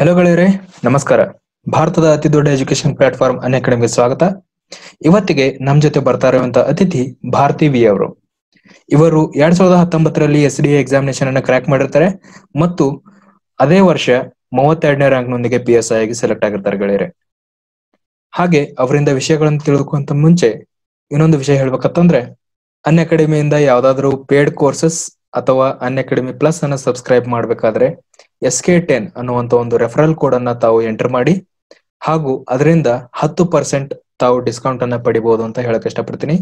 Hello ಗೆಳೆಯರೆ ನಮಸ್ಕಾರ ಭಾರತದ ಅತಿ ದೊಡ್ಡ ಎಜುಕೇಶನ್ ಪ್ಲಾಟ್ಫಾರ್ಮ್ ಅನ್ ಅಕಾಡೆಮಿಗೆ ಸ್ವಾಗತ ಇವತ್ತಿಗೆ ನಮ್ ಜೊತೆ ಬರ್ತಾ ಇರುವಂತ ಅತಿಥಿ ಭಾರತಿ ವಿ ಅವರು ಇವರು ಎರಡ್ ಸಾವಿರದ ಹತ್ತೊಂಬತ್ತರಲ್ಲಿ ಎಸ್ ಡಿ ಎಕ್ಸಾಮಿನೇಷನ್ ಅನ್ನ ಕ್ರ್ಯಾಕ್ ಮಾಡಿರ್ತಾರೆ ಮತ್ತು ಅದೇ ವರ್ಷ ಮೂವತ್ತೆರಡನೇ ರ್ಯಾಂಕ್ ನೊಂದಿಗೆ ಪಿ ಎಸ್ ಐ ಆಗಿ ಸೆಲೆಕ್ಟ್ ಆಗಿರ್ತಾರೆ ಗೆಳೆಯರೆ ಹಾಗೆ ಅವರಿಂದ ವಿಷಯಗಳನ್ನು ತಿಳಿದುಕೊಂತ ಮುಂಚೆ ಇನ್ನೊಂದು ವಿಷಯ ಹೇಳ್ಬೇಕಂತಂದ್ರೆ ಅನ್ ಅಕಾಡೆಮಿಯಿಂದ ಯಾವ್ದಾದ್ರು ಪೇಡ್ ಕೋರ್ಸಸ್ ಅಥವಾ ಅನ್ ಅಕಾಡೆಮಿ ಪ್ಲಸ್ ಅನ್ನ ಸಬ್ಸ್ಕ್ರೈಬ್ ಮಾಡ್ಬೇಕಾದ್ರೆ ಎಸ್ ಕೆ ಟೆನ್ ಅನ್ನುವಂತ ಒಂದು ರೆಫರಲ್ ಕೋಡ್ ಅನ್ನ ತಾವು ಎಂಟರ್ ಮಾಡಿ ಹಾಗೂ ಅದರಿಂದ ಹತ್ತು ಪರ್ಸೆಂಟ್ ತಾವು ಡಿಸ್ಕೌಂಟ್ ಅನ್ನ ಪಡಿಬಹುದು ಅಂತ ಹೇಳಕ್ ಇಷ್ಟಪಡ್ತೀನಿ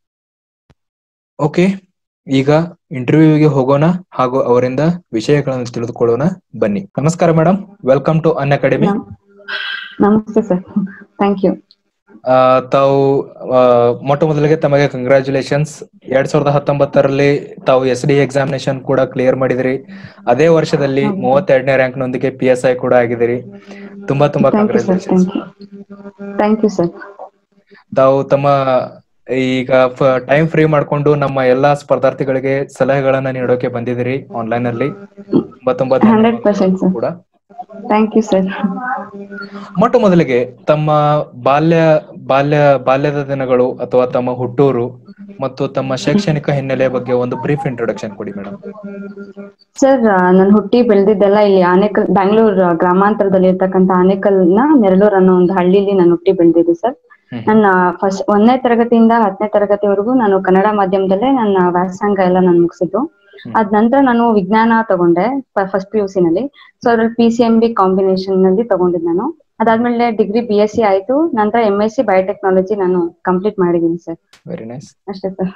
ಓಕೆ ಈಗ ಇಂಟರ್ವ್ಯೂಗೆ ಹೋಗೋಣ ಹಾಗೂ ಅವರಿಂದ ವಿಷಯಗಳನ್ನು ತಿಳಿದುಕೊಳ್ಳೋಣ ಬನ್ನಿ ನಮಸ್ಕಾರ madam welcome to Unacademy ನಮ್- ನಮಸ್ತೆ ಸರ್ ಥ್ಯಾಂಕ್ ಯು ಆ, ತಾವು ಆ, ಮೊಟ್ಟ ಮೊದಲಿಗೆ ತಮಗೆ ಕಂಗ್ರ್ಯಾಚುಲೇಷನ್ಸ್ ಎರಡ್ ಸಾವಿರದ ಹತ್ತೊಂಬತ್ತರಲ್ಲಿ ತಾವು ಎಸ್ ಡಿ ಎಕ್ಸಾಮಿನೇಷನ್ ಕೂಡ ಕ್ಲಿಯರ್ ಮಾಡಿದಿರಿ ಅದೇ ವರ್ಷದಲ್ಲಿ ಹೌದು. ಮೂವತ್ತೆರಡನೇ ರ್ಯಾಂಕ್ ನೊಂದಿಗೆ ಪಿ ಎಸ್ ಐ ಕೂಡ ಆಗಿದಿರಿ ತುಂಬಾ ತುಂಬಾ thank you sir congratulations thank you thank you sir ತಾವು ತಮ್ಮ ಈಗ ಟೈಮ್ ಫ್ರೀ ಮಾಡ್ಕೊಂಡು ನಮ್ಮ ಎಲ್ಲಾ ಸ್ಪರ್ಧಾರ್ಥಿಗಳಿಗೆ ಸಲಹೆಗಳನ್ನ ನೀಡೋಕೆ ಬಂದಿದ್ದೀರಿ ಆನ್ಲೈನ್ ಅಲ್ಲಿ ತುಂಬಾ ತುಂಬಾ ಹಂಡ್ರೆಡ್ ಪರ್ಸೆಂಟ್ ಧನ್ಯವಾದಗಳು ಸರ್ ಕೂಡ ಥ್ಯಾಂಕ್ ಯು ಸರ್ ಮೊಟ್ಟ ಮೊದಲಿಗೆ ತಮ್ಮ ಬಾಲ್ಯ ಬಾಲ್ಯ ಬಾಲ್ಯದ ದಿನಗಳು ಅಥವಾ ತಮ್ಮ ಹುಟ್ಟೂರು ಮತ್ತು ತಮ್ಮ ಶೈಕ್ಷಣಿಕ ಹಿನ್ನೆಲೆಯ ಬಗ್ಗೆ ಒಂದು ಬ್ರೀಫ್ ಇಂಟ್ರೊಡಕ್ಷನ್ ಕೊಡಿ ಮೇಡಮ್ ಸರ್ ನಾನು ಹುಟ್ಟಿ ಬೆಳೆದಿದ್ದೆಲ್ಲ ಇಲ್ಲಿ ಆನೇಕಲ್ ಬ್ಯಾಂಗ್ಳೂರ್ ಗ್ರಾಮಾಂತರದಲ್ಲಿ ಇರ್ತಕ್ಕಂಥ ಆನೇಕಲ್ನ ನೆರಳೂರ್ ಅನ್ನೋ ಒಂದು ಹಳ್ಳಿಲಿ ನಾನು ಹುಟ್ಟಿ ಬೆಳೆದಿದ್ದೆ ಸರ್ ನನ್ನ ಫಸ್ಟ್ ಒಂದನೇ ತರಗತಿಯಿಂದ ಹತ್ತನೇ ತರಗತಿವರೆಗೂ ನಾನು ಕನ್ನಡ ಮಾಧ್ಯಮದಲ್ಲೇ ನನ್ನ ವ್ಯಾಸಂಗ ಎಲ್ಲ ನಾನು ಮುಗಿಸಿದ್ದು ಹ್ಮ್. ಅದ್ ನಂತರ ನಾನು ವಿಜ್ಞಾನ ತಗೊಂಡೆ ಫಸ್ಟ್ ಪಿ ಯು ಸಿ ನಲ್ಲಿ ಸೊ ಅದ್ರಲ್ಲಿ P C M B combination ನಲ್ಲಿ ತಗೊಂಡಿದ್ದು ನಾನು ಅದಾದ್ಮೇಲೆ ಡಿಗ್ರಿ ಬಿ ಎಸ್ ಸಿ ಆಯ್ತು ನಂತರ ಎಂ ಎಸ್ ಸಿ ಬಯೋಟೆಕ್ನಾಲಜಿ ನಾನು ಕಂಪ್ಲೀಟ್ ಮಾಡಿದ್ದೀನಿ ಸರ್ ವೆರಿ ನೈಸ್ ಅಷ್ಟೇ ಸರ್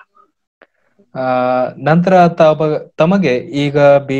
ನಂತರ ತಾವ- ತಮಗೆ ಈಗ B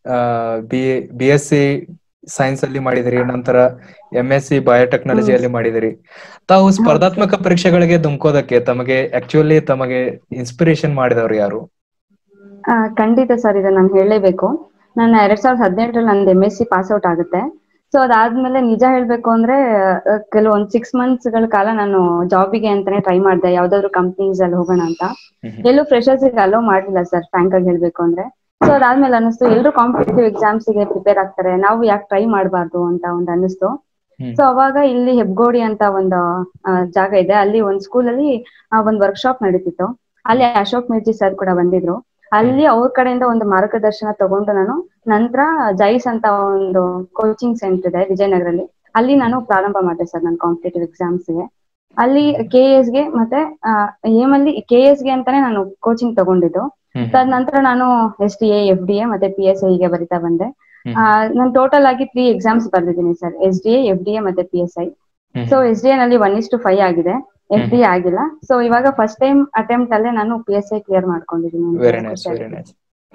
B B S C science ಅಲ್ಲಿ ಮಾಡಿದಿರಿ ನಂತರ ಎಂ ಎಸ್ ಸಿ ಬಯೋಟೆಕ್ನಾಲಜಿಯಲ್ಲಿ ಮಾಡಿದಿರಿ ತಾವು ಸ್ಪರ್ಧಾತ್ಮಕ ಪರೀಕ್ಷೆಗಳಿಗೆ ಧುಮುಕೋದಕ್ಕೆ ತಮಗೆ ಆಕ್ಚುಲಿ ತಮಗೆ ಇನ್ಸ್ಪಿರೇಷನ್ ಮಾಡಿದವರು ಯಾರು ಆ, ಖಂಡಿತ ಸರ್ ಇದು ನಾನು ಹೇಳಲೇಬೇಕು ನಾನು ಎರಡ್ ಸಾವಿರದ ಹದಿನೆಂಟರಲ್ಲಿ ನಂದು M S C pass out ಆಗುತ್ತೆ ಸೊ ಅದಾದ್ಮೇಲೆ ನಿಜ ಹೇಳ್ಬೇಕು ಅಂದ್ರೆ ಆ, ಕೆಲವೊಂದ್ ಸಿಕ್ಸ್ ಮಂತ್ಸ್ ಗಳ ಕಾಲ ನಾನು ಜಾಬಿಗೆ ಅಂತಾನೆ ಟ್ರೈ ಮಾಡಿದೆ ಯಾವ್ದಾದ್ರು ಕಂಪ್ನೀಸ್ ಅಲ್ಲಿ ಹೋಗೋಣ ಅಂತ ಎಲ್ಲೂ ಫ್ರೆಶರ್ಸ್ ಅಲೋ ಮಾಡ್ಲಿಲ್ಲ ಸರ್ ಫ್ರಾಂಕ್ ಆಗಿ ಹೇಳ್ಬೇಕು ಅಂದ್ರೆ ಸೊ ಅದಾದ್ಮೇಲೆ ಅನಿಸ್ತು ಎಲ್ಲರೂ ಕಾಂಪಿಟೇಟಿವ್ ಎಕ್ಸಾಮ್ಸ್ ಗೆ ಪ್ರಿಪೇರ್ ಆಗ್ತಾರೆ ನಾವು ಯಾಕೆ ಟ್ರೈ ಮಾಡಬಾರ್ದು ಅಂತ ಒಂದು ಅನಿಸ್ತು ಹ್ಮ್. ಸೊ ಅವಾಗ ಇಲ್ಲಿ ಹೆಬ್ಗೋಡಿ ಅಂತ ಒಂದು ಆ, ಜಾಗ ಇದೆ ಅಲ್ಲಿ ಒಂದ್ ಸ್ಕೂಲ್ ಅಲ್ಲಿ ಆ, ಒಂದ್ ವರ್ಕ್ಶಾಪ್ ನಡೀತಿತ್ತು ಅಲ್ಲಿ ಅಶೋಕ್ ಮಿರ್ಜಿ ಸರ್ ಕೂಡ ಬಂದಿದ್ರು ಅಲ್ಲಿ ಅವ್ರ ಕಡೆಯಿಂದ ಒಂದು ಮಾರ್ಗದರ್ಶನ ತಗೊಂಡು ನಾನು ನಂತರ ಜೈಸ್ ಅಂತ ಒಂದು ಕೋಚಿಂಗ್ ಸೆಂಟರ್ ಇದೆ ವಿಜಯನಗರಲ್ಲಿ ಅಲ್ಲಿ ನಾನು ಪ್ರಾರಂಭ ಮಾಡಿದೆ ಸರ್ ನನ್ನ ಕಾಂಪಿಟೇಟಿವ್ ಎಕ್ಸಾಮ್ಸ್ ಗೆ ಅಲ್ಲಿ ಕೆ ಎಸ್ ಗೆ ಮತ್ತೆ ಏಮ್ ಅಲ್ಲಿ ಕೆ ಎಸ್ ಗೆ ಅಂತಾನೆ ನಾನು ಕೋಚಿಂಗ್ ತಗೊಂಡಿದ್ದು ಹ್ಮ್. ತದ ನಂತರ ನಾನು S D A F D A ಮತ್ತೆ ಪಿ ಎಸ್ ಐ ಗೆ ಬರಿತಾ ಬಂದೆ ಹ್ಮ್. ನಾನು ಟೋಟಲ್ ಆಗಿ ತ್ರೀ ಎಕ್ಸಾಮ್ಸ್ ಬರ್ದಿದ್ದೀನಿ sir S D A F D A ಮತ್ತೆ ಪಿ ಎಸ್ ಐ ಹ್ಮ್. ಸೊ ಎಸ್ ಡಿ ಎ ನಲ್ಲಿ ಒನ್ ಇಸ್ ಟು ಫೈವ್ ಆಗಿದೆ ಎಫ್ ಡಿ ಆಗಿಲ್ಲ ಸೊ ಇವಾಗ ಫಸ್ಟ್ ಟೈಮ್ ಅಟೆಂಪ್ಟ್ ಅಲ್ಲೇ ನಾನು ಪಿ ಎಸ್ ಐ ಕ್ಲಿಯರ್ ಮಾಡ್ಕೊಂಡಿದ್ದೀನಿ ಅಂತ ವೆರಿ ನೈಸ್ ಖುಷಿ ವೆರಿ ಆಗಿದೆ. ನೈಸ್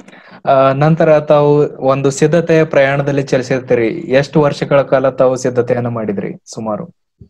ನಂತರ ತಾವು ಒಂದು ಸಿದ್ಧತೆಯ ಪ್ರಯಾಣದಲ್ಲಿ ಚಲಿಸಿರ್ತೀರಿ ಎಷ್ಟು ವರ್ಷಗಳ ಕಾಲ ತಾವು ಸಿದ್ಧತೆಯನ್ನ ಮಾಡಿದ್ರಿ ಸುಮಾರು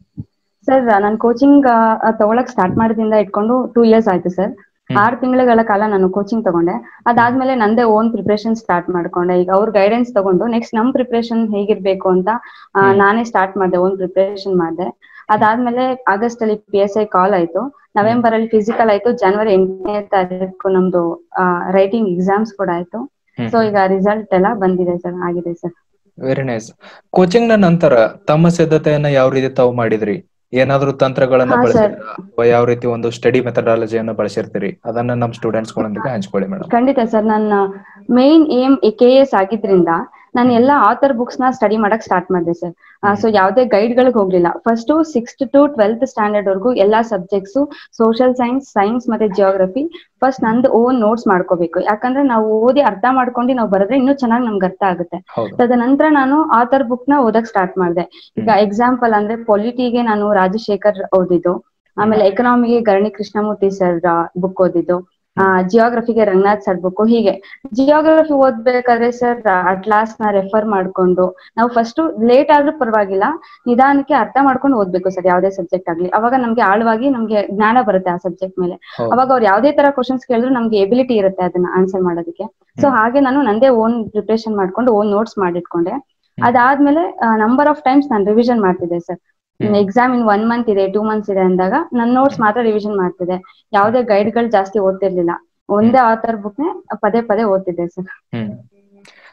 ಸರ್ ನಾನು ಕೋಚಿಂಗ್ ತಗೊಳಕ್ ಸ್ಟಾರ್ಟ್ ಮಾಡಿದಿಂದ ಇಟ್ಕೊಂಡು ಟೂ ಇಯರ್ಸ್ ಆಯ್ತು ಸರ್ ಹ್ಮ್. ಆರು ತಿಂಗಳ ಕಾಲ ನಾನು ಕೋಚಿಂಗ್ ತಗೊಂಡೆ ಅದಾದ್ಮೇಲೆ ನಂದೇ ಓನ್ ಪ್ರಿಪರೇಷನ್ ಸ್ಟಾರ್ಟ್ ಮಾಡ್ಕೊಂಡೆ ಈಗ ಅವ್ರ ಗೈಡೆನ್ಸ್ ತಗೊಂಡು ನೆಕ್ಸ್ಟ್ ನಮ್ ಪ್ರಿಪರೇಷನ್ ಹೇಗಿರ್ಬೇಕು ಅಂತ ಆ, ಹ್ಮ್. ನಾನೇ ಸ್ಟಾರ್ಟ್ ಮಾಡಿದೆ ಓನ್ ಪ್ರಿಪರೇಷನ್ ಮಾಡಿದೆ ಅದಾದ್ಮೇಲೆ ಆಗಸ್ಟ್ ಅಲ್ಲಿ ಪಿ ಎಸ್ ಐ ಕಾಲ್ ಆಯ್ತು ನವೆಂಬರ್ ಅಲ್ಲಿ ಫಿಸಿಕಲ್ ಆಯ್ತು ಜನವರಿ ಎಂಟನೇ ತಾರೀಕು ನಮ್ದು ರೈಟಿಂಗ್ ಎಕ್ಸಾಮ್ಸ್ ಕೂಡ ಆಯ್ತು ಹ್ಮ್. ಸೊ ಈಗ ರಿಸಲ್ಟ್ ಎಲ್ಲ ಬಂದಿದೆ ಸರ್ ಆಗಿದೆ ಸರ್ ವೆರಿ ನೈಸ್ ಕೋಚಿಂಗ್ ನ ನಂತರ ತಮ್ಮ ಸಿದ್ಧತೆಯನ್ನ ಯಾವ ರೀತಿ ತಾವು ಮಾಡಿದ್ರಿ ಏನಾದ್ರೂ ತಂತ್ರಗಳನ್ನ ಹಾ, sir. ಬಳಸಿದ್ರ ಅಥವಾ ಯಾವ ರೀತಿ ಒಂದು ಸ್ಟಡಿ ಮೆಥಡಾಲಜಿಯನ್ನ ಬಳಸಿರ್ತೀರಿ ಅದನ್ನ ನಮ್ಮ ಸ್ಟೂಡೆಂಟ್ಸ್ ಗಳೊಂದಿಗೆ ಹಂಚ್ಕೊಳ್ಳಿ ಮೇಡಮ್ ಖಂಡಿತ ಸರ್ ನನ್ನ ಮೇನ್ ಏಮ್ ಕೆ ಎಸ್ ಆಗಿದ್ರಿಂದ ನಾನು ಎಲ್ಲಾ ಆಥರ್ ಬುಕ್ಸ್ ನ ಸ್ಟಡಿ ಮಾಡಕ್ ಸ್ಟಾರ್ಟ್ ಮಾಡಿದೆ ಸರ್ ಸೊ ಯಾವ್ದೇ ಗೈಡ್ ಗಳಿಗೆ ಹೋಗ್ಲಿಲ್ಲ first sixth to twelfth standard ವರ್ಗು ಎಲ್ಲಾ ಸಬ್ಜೆಕ್ಟ್ಸ್ ಸೋಷಿಯಲ್ ಸೈನ್ಸ್ ಸೈನ್ಸ್ ಮತ್ತೆ ಜಿಯೋಗ್ರಫಿ ಫಸ್ಟ್ ನಂದು ಓನ್ ನೋಟ್ಸ್ ಮಾಡ್ಕೋಬೇಕು ಯಾಕಂದ್ರೆ ನಾವು ಓದಿ ಅರ್ಥ ಮಾಡ್ಕೊಂಡು ನಾವು ಬರೆದ್ರೆ ಇನ್ನೂ ಚೆನ್ನಾಗಿ ನಮ್ಗೆ ಅರ್ಥ ಆಗುತ್ತೆ ಹೌದು ತದನಂತರ ನಾನು ಆಥರ್ ಬುಕ್ ನ ಓದಕ್ ಸ್ಟಾರ್ಟ್ ಮಾಡಿದೆ ಈಗ ಎಕ್ಸಾಂಪಲ್ ಅಂದ್ರೆ ಪೊಲಿಟಿಗೆ ನಾನು ರಾಜಶೇಖರ್ ಓದಿದ್ದು ಆಮೇಲೆ ಎಕನಾಮಿಗೆ ಗರಣಿ ಕೃಷ್ಣಮೂರ್ತಿ ಸರ್ ಬುಕ್ ಓದಿದ್ದು ಆ ಜಿಯೋಗ್ರಫಿಗೆ ರಂಗನಾಥ್ ಸರ್ ಬುಕ್ ಹೀಗೆ ಜಿಯೋಗ್ರಫಿ ಓದ್ಬೇಕಾದ್ರೆ ಸರ್ ಅಟ್ಲಾಸ್ ನ ರೆಫರ್ ಮಾಡ್ಕೊಂಡು ನಾವು ಫಸ್ಟ್ ಲೇಟ್ ಆದ್ರೂ ಪರವಾಗಿಲ್ಲ ನಿಧಾನಕ್ಕೆ ಅರ್ಥ ಮಾಡ್ಕೊಂಡು ಓದ್ಬೇಕು ಸರ್ ಯಾವ್ದೇ ಸಬ್ಜೆಕ್ಟ್ ಆಗ್ಲಿ ಅವಾಗ ನಮ್ಗೆ ಆಳವಾಗಿ ನಮ್ಗೆ ಜ್ಞಾನ ಬರುತ್ತೆ ಆ ಸಬ್ಜೆಕ್ಟ್ ಮೇಲೆ ಹೌದು. ಅವಾಗ ಅವ್ರು ಯಾವ್ದೇ ತರ ಕ್ವಶನ್ಸ್ ಕೇಳಿದ್ರು ನಮ್ಗೆ ಎಬಿಲಿಟಿ ಇರುತ್ತೆ ಅದನ್ನ ಆನ್ಸರ್ ಮಾಡೋದಕ್ಕೆ ಸೊ ಹ್ಮ್. ಹಾಗೆ ನಾನು ನಂದೇ ಓನ್ ಪ್ರಿಪರೇಷನ್ ಮಾಡ್ಕೊಂಡು ಓನ್ ನೋಟ್ಸ್ ಮಾಡಿಟ್ಕೊಂಡೆ ಅದಾದ್ಮೇಲೆ ನಂಬರ್ ಆಫ್ ಟೈಮ್ಸ್ ನಾನು ರಿವಿಷನ್ ಮಾಡ್ತಿದ್ದೆ ಸರ್ ಹ್ಮ್. ಎಕ್ಸಾಮ್ ಇನ್ ಒನ್ ಮಂತ್ ಇದೆ ಟೂ ಮಂತ್ಸ್ ಇದೆ ಅಂದಾಗ ನನ್ನ ನೋಟ್ಸ್ ಮಾತ್ರ ರಿವಿಷನ್ ಮಾಡ್ತಿದ್ದೆ ಯಾವುದೇ ಗೈಡ್ ಗಳು ಜಾಸ್ತಿ ಓದ್ತಿರ್ಲಿಲ್ಲ ಒಂದೇ ಆಥರ್ ಬುಕ್ ನೇ ಪದೇ ಪದೇ ಓದ್ತಿದ್ದೆ ಸರ್ ಹ್ಮ್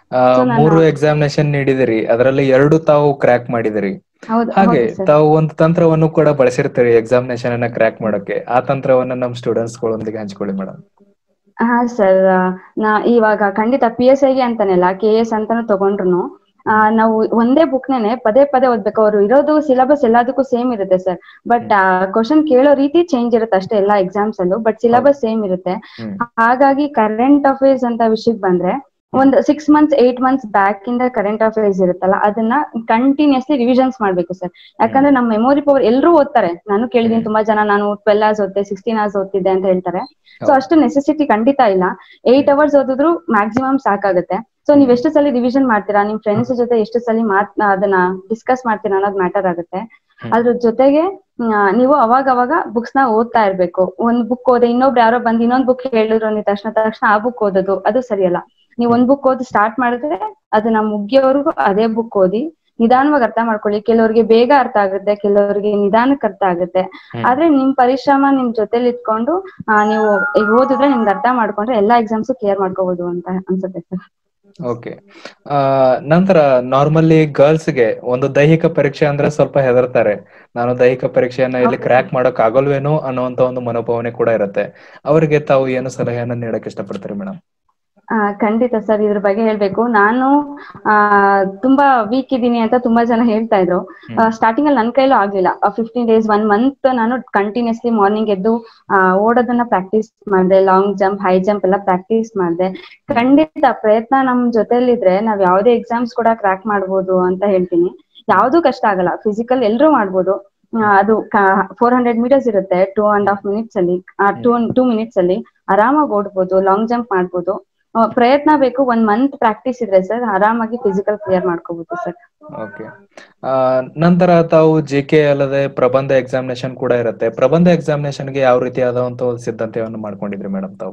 ಆ, So, ನಾನು- ಮೂರು ಎಕ್ಸಾಮಿನೇಷನ್ ನೀಡಿದಿರಿ ಅದರಲ್ಲಿ ಎರಡು ತಾವು ಕ್ರ್ಯಾಕ್ ಮಾಡಿದಿರಿ ಹೌದು ಹಾಗೆ ಹೌದು ಸರ್ ತಾವು ಒಂದು ತಂತ್ರವನ್ನು ಕೂಡ ಬಳಸಿರ್ತೀರಿ ಎಕ್ಸಾಮಿನೇಷನ್ ಅನ್ನ ಕ್ರ್ಯಾಕ್ ಮಾಡೋಕೆ ಆ ತಂತ್ರವನ್ನ ನಮ್ ಸ್ಟೂಡೆಂಟ್ಸ್ ಗಳೊಂದಿಗೆ ಹಂಚ್ಕೊಳ್ಳಿ ಮೇಡಮ್ ಹಾ ಸರ್ ನಾ ಇವಾಗ ಖಂಡಿತ ಪಿ ಎಸ್ ಐಗೆ ಅಂತಾನೆಲ್ಲ ಕೆ ಎಸ್ ಅಂತಾನು ತಗೊಂಡ್ರು ನಾವು ಒಂದೇ ಬುಕ್ನೇನೆ ಪದೇ ಪದೇ ಓದ್ಬೇಕು ಅವ್ರು ಇರೋದು ಸಿಲೆಬಸ್ ಎಲ್ಲದಕ್ಕೂ ಸೇಮ್ ಇರುತ್ತೆ ಸರ್ ಬಟ್ ಕ್ವಶನ್ ಕೇಳೋ ರೀತಿ ಚೇಂಜ್ ಇರುತ್ತೆ ಅಷ್ಟೇ ಎಲ್ಲಾ ಎಕ್ಸಾಮ್ಸ್ ಅಲ್ಲೂ ಬಟ್ ಸಿಲೆಬಸ್ ಸೇಮ್ ಇರುತ್ತೆ ಹ್ಮ್ ಹಾಗಾಗಿ ಕರೆಂಟ್ ಅಫೇರ್ಸ್ ಅಂತ ವಿಷಯಕ್ಕೆ ಬಂದ್ರೆ ಒಂದ್ six months eight months back ಇಂದ ಕರೆಂಟ್ ಅಫೇರ್ಸ್ ಇರುತ್ತಲ್ಲ ಅದನ್ನ ಕಂಟಿನ್ಯೂಸ್ಲಿ ರಿವಿಷನ್ಸ್ ಮಾಡ್ಬೇಕು ಸರ್ ಯಾಕಂದ್ರೆ ನಮ್ಮ ಮೆಮೊರಿ ಪವರ್ ಎಲ್ಲರೂ ಓದ್ತಾರೆ ನಾನು ಕೇಳಿದೀನಿ ತುಂಬಾ ಜನ ನಾನು ಟ್ವೆಲ್ ಅವರ್ಸ್ ಓದ್ತೆ ಸಿಕ್ಸ್ಟೀನ್ ಅವರ್ಸ್ ಓದ್ತಿದ್ದೆ ಅಂತ ಹೇಳ್ತಾರೆ ಸೊ ಹೌದು. ಅಷ್ಟು ನೆಸೆಸಿಟಿ ಖಂಡಿತ ಇಲ್ಲ ಏಟ್ ಅವರ್ಸ್ ಓದಿದ್ರು ಮ್ಯಾಕ್ಸಿಮಮ್ ಸಾಕಾಗುತ್ತೆ ಸೊ ನೀವ್ ಎಷ್ಟು ಸಲ ರಿವಿಷನ್ ಮಾಡ್ತೀರಾ ನಿಮ್ ಫ್ರೆಂಡ್ಸ್ ಜೊತೆ ಎಷ್ಟು ಸಲ ಮಾತ್ ಅದನ್ನ ಡಿಸ್ಕಸ್ ಮಾಡ್ತೀರಾ ಅನ್ನೋದು ಮ್ಯಾಟರ್ ಆಗುತ್ತೆ ಹ್ಮ್. ಅದ್ರ ಜೊತೆಗೆ ಆ, ನೀವು ಅವಾಗ ಅವಾಗ ಬುಕ್ಸ್ ನ ಓದ್ತಾ ಇರ್ಬೇಕು ಒಂದ್ ಬುಕ್ ಓದೆ ಇನ್ನೊಬ್ರು ಯಾರೋ ಬಂದ್ ಇನ್ನೊಂದ್ ಬುಕ್ ಹೇಳಿದ್ರು ಅಂದಿದ ತಕ್ಷಣ ತಕ್ಷಣ ಆ ಬುಕ್ ಓದೋದು ಅದು ಸರಿಯಲ್ಲ ನೀವ್ ಒಂದ್ ಬುಕ್ ಓದಿ ಸ್ಟಾರ್ಟ್ ಮಾಡಿದ್ರೆ ಅದನ್ನ ಮುಗಿಯೋವರೆಗೂ ಅದೇ ಬುಕ್ ಓದಿ ನಿಧಾನವಾಗಿ ಅರ್ಥ ಮಾಡ್ಕೊಳ್ಳಿ ಕೆಲವರಿಗೆ ಬೇಗ ಅರ್ಥ ಆಗುತ್ತೆ ಕೆಲವರಿಗೆ ನಿಧಾನಕ್ಕೆ ಅರ್ಥ ಆಗುತ್ತೆ ಹ್ಮ್. ಆದ್ರೆ ನಿಮ್ ಪರಿಶ್ರಮ ನಿಮ್ ಜೊತೆಲಿ ಇಟ್ಕೊಂಡು ಆ, ನೀವು ಈಗ ಓದಿದ್ರೆ ನಿಮ್ಗೆ ಅರ್ಥ ಮಾಡ್ಕೊಂಡ್ರೆ ಎಲ್ಲಾ ಎಕ್ಸಾಮ್ಸ್ ಕ್ಲಿಯರ್ ಮಾಡ್ಕೋಬಹುದು ಅಂತ ಅನ್ಸುತ್ತೆ ಸರ್ ಓಕೆ ಆ ನಂತರ ನಾರ್ಮಲಿ ಗರ್ಲ್ಸ್ ಗೆ ಒಂದು ದೈಹಿಕ ಪರೀಕ್ಷೆ ಅಂದ್ರೆ ಸ್ವಲ್ಪ ಹೆದರ್ತಾರೆ ನಾನು ದೈಹಿಕ ಪರೀಕ್ಷೆಯನ್ನ ಇಲ್ಲಿ ಹೌದು. ಕ್ರ್ಯಾಕ್ ಮಾಡಕ್ ಆಗೋಲ್ವೇನೋ ಅನ್ನುವಂತ ಒಂದು ಮನೋಭಾವನೆ ಕೂಡ ಇರುತ್ತೆ ಅವರಿಗೆ ತಾವು ಏನು ಸಲಹೆಯನ್ನ ನೀಡಕ್ ಇಷ್ಟಪಡ್ತೀರಿ ಮೇಡಮ್ ಆ, ಖಂಡಿತ ಸರ್ ಇದ್ರ ಬಗ್ಗೆ ಹೇಳ್ಬೇಕು ನಾನು ಆ ತುಂಬಾ ವೀಕ್ ಇದ್ದೀನಿ ಅಂತ ತುಂಬಾ ಜನ ಹೇಳ್ತಾ ಇದ್ರು ಸ್ಟಾರ್ಟಿಂಗ್ ಅಲ್ಲಿ ನನ್ ಕೈಲೂ ಆಗ್ಲಿಲ್ಲ ಫಿಫ್ಟೀನ್ ಡೇಸ್ ಒನ್ ಮಂತ್ ನಾನು ಕಂಟಿನ್ಯೂಸ್ಲಿ ಮಾರ್ನಿಂಗ್ ಎದ್ದು ಆ, ಓಡೋದನ್ನ ಪ್ರಾಕ್ಟೀಸ್ ಮಾಡಿದೆ ಲಾಂಗ್ ಜಂಪ್ ಹೈ ಜಂಪ್ ಎಲ್ಲ ಪ್ರಾಕ್ಟೀಸ್ ಮಾಡಿದೆ ಖಂಡಿತ ಪ್ರಯತ್ನ ನಮ್ ಜೊತೆಲಿದ್ರೆ ನಾವ್ ಯಾವ್ದೇ ಎಕ್ಸಾಮ್ಸ್ ಕೂಡ ಕ್ರಾಕ್ ಮಾಡ್ಬೋದು ಅಂತ ಹೇಳ್ತೀನಿ ಯಾವ್ದು ಕಷ್ಟ ಆಗಲ್ಲ ಫಿಸಿಕಲ್ ಎಲ್ರೂ ಮಾಡ್ಬೋದು ಆ, ಅದು ಫೋರ್ ಹಂಡ್ರೆಡ್ ಮೀಟರ್ಸ್ ಇರುತ್ತೆ ಟೂ ಅಂಡ್ ಹಾಫ್ ಮಿನಿಟ್ಸ್ ಅಲ್ಲಿ ಟೂ ಟೂ ಮಿನಿಟ್ಸ್ ಅಲ್ಲಿ ಆರಾಮಾಗಿ ಓಡ್ಬೋದು ಲಾಂಗ್ ಜಂಪ್ ಮಾಡ್ಬೋದು ಆ, ಪ್ರಯತ್ನ ಬೇಕು ಒಂದ್ ಮಂತ್ ಪ್ರಾಕ್ಟೀಸ್ ಇದ್ರೆ ಸರ್ ಆರಾಮಾಗಿ ಫಿಸಿಕಲ್ ಕ್ಲಿಯರ್ ಮಾಡ್ಕೋಬಹುದು ಸರ್ ಓಕೆ ಆ ನಂತರ ತಾವು ಜೆ ಕೆ ಅಲ್ಲದೆ ಪ್ರಬಂಧ ಎಕ್ಸಾಮಿನೇಷನ್ ಕೂಡ ಇರುತ್ತೆ ಪ್ರಬಂಧ examination ಗೆ ಯಾವ ರೀತಿಯಾದಂತ ಒಂದು ಸಿದ್ಧತೆಯನ್ನು ಮಾಡ್ಕೊಂಡಿದ್ರಿ ಮೇಡಮ್ ತಾವು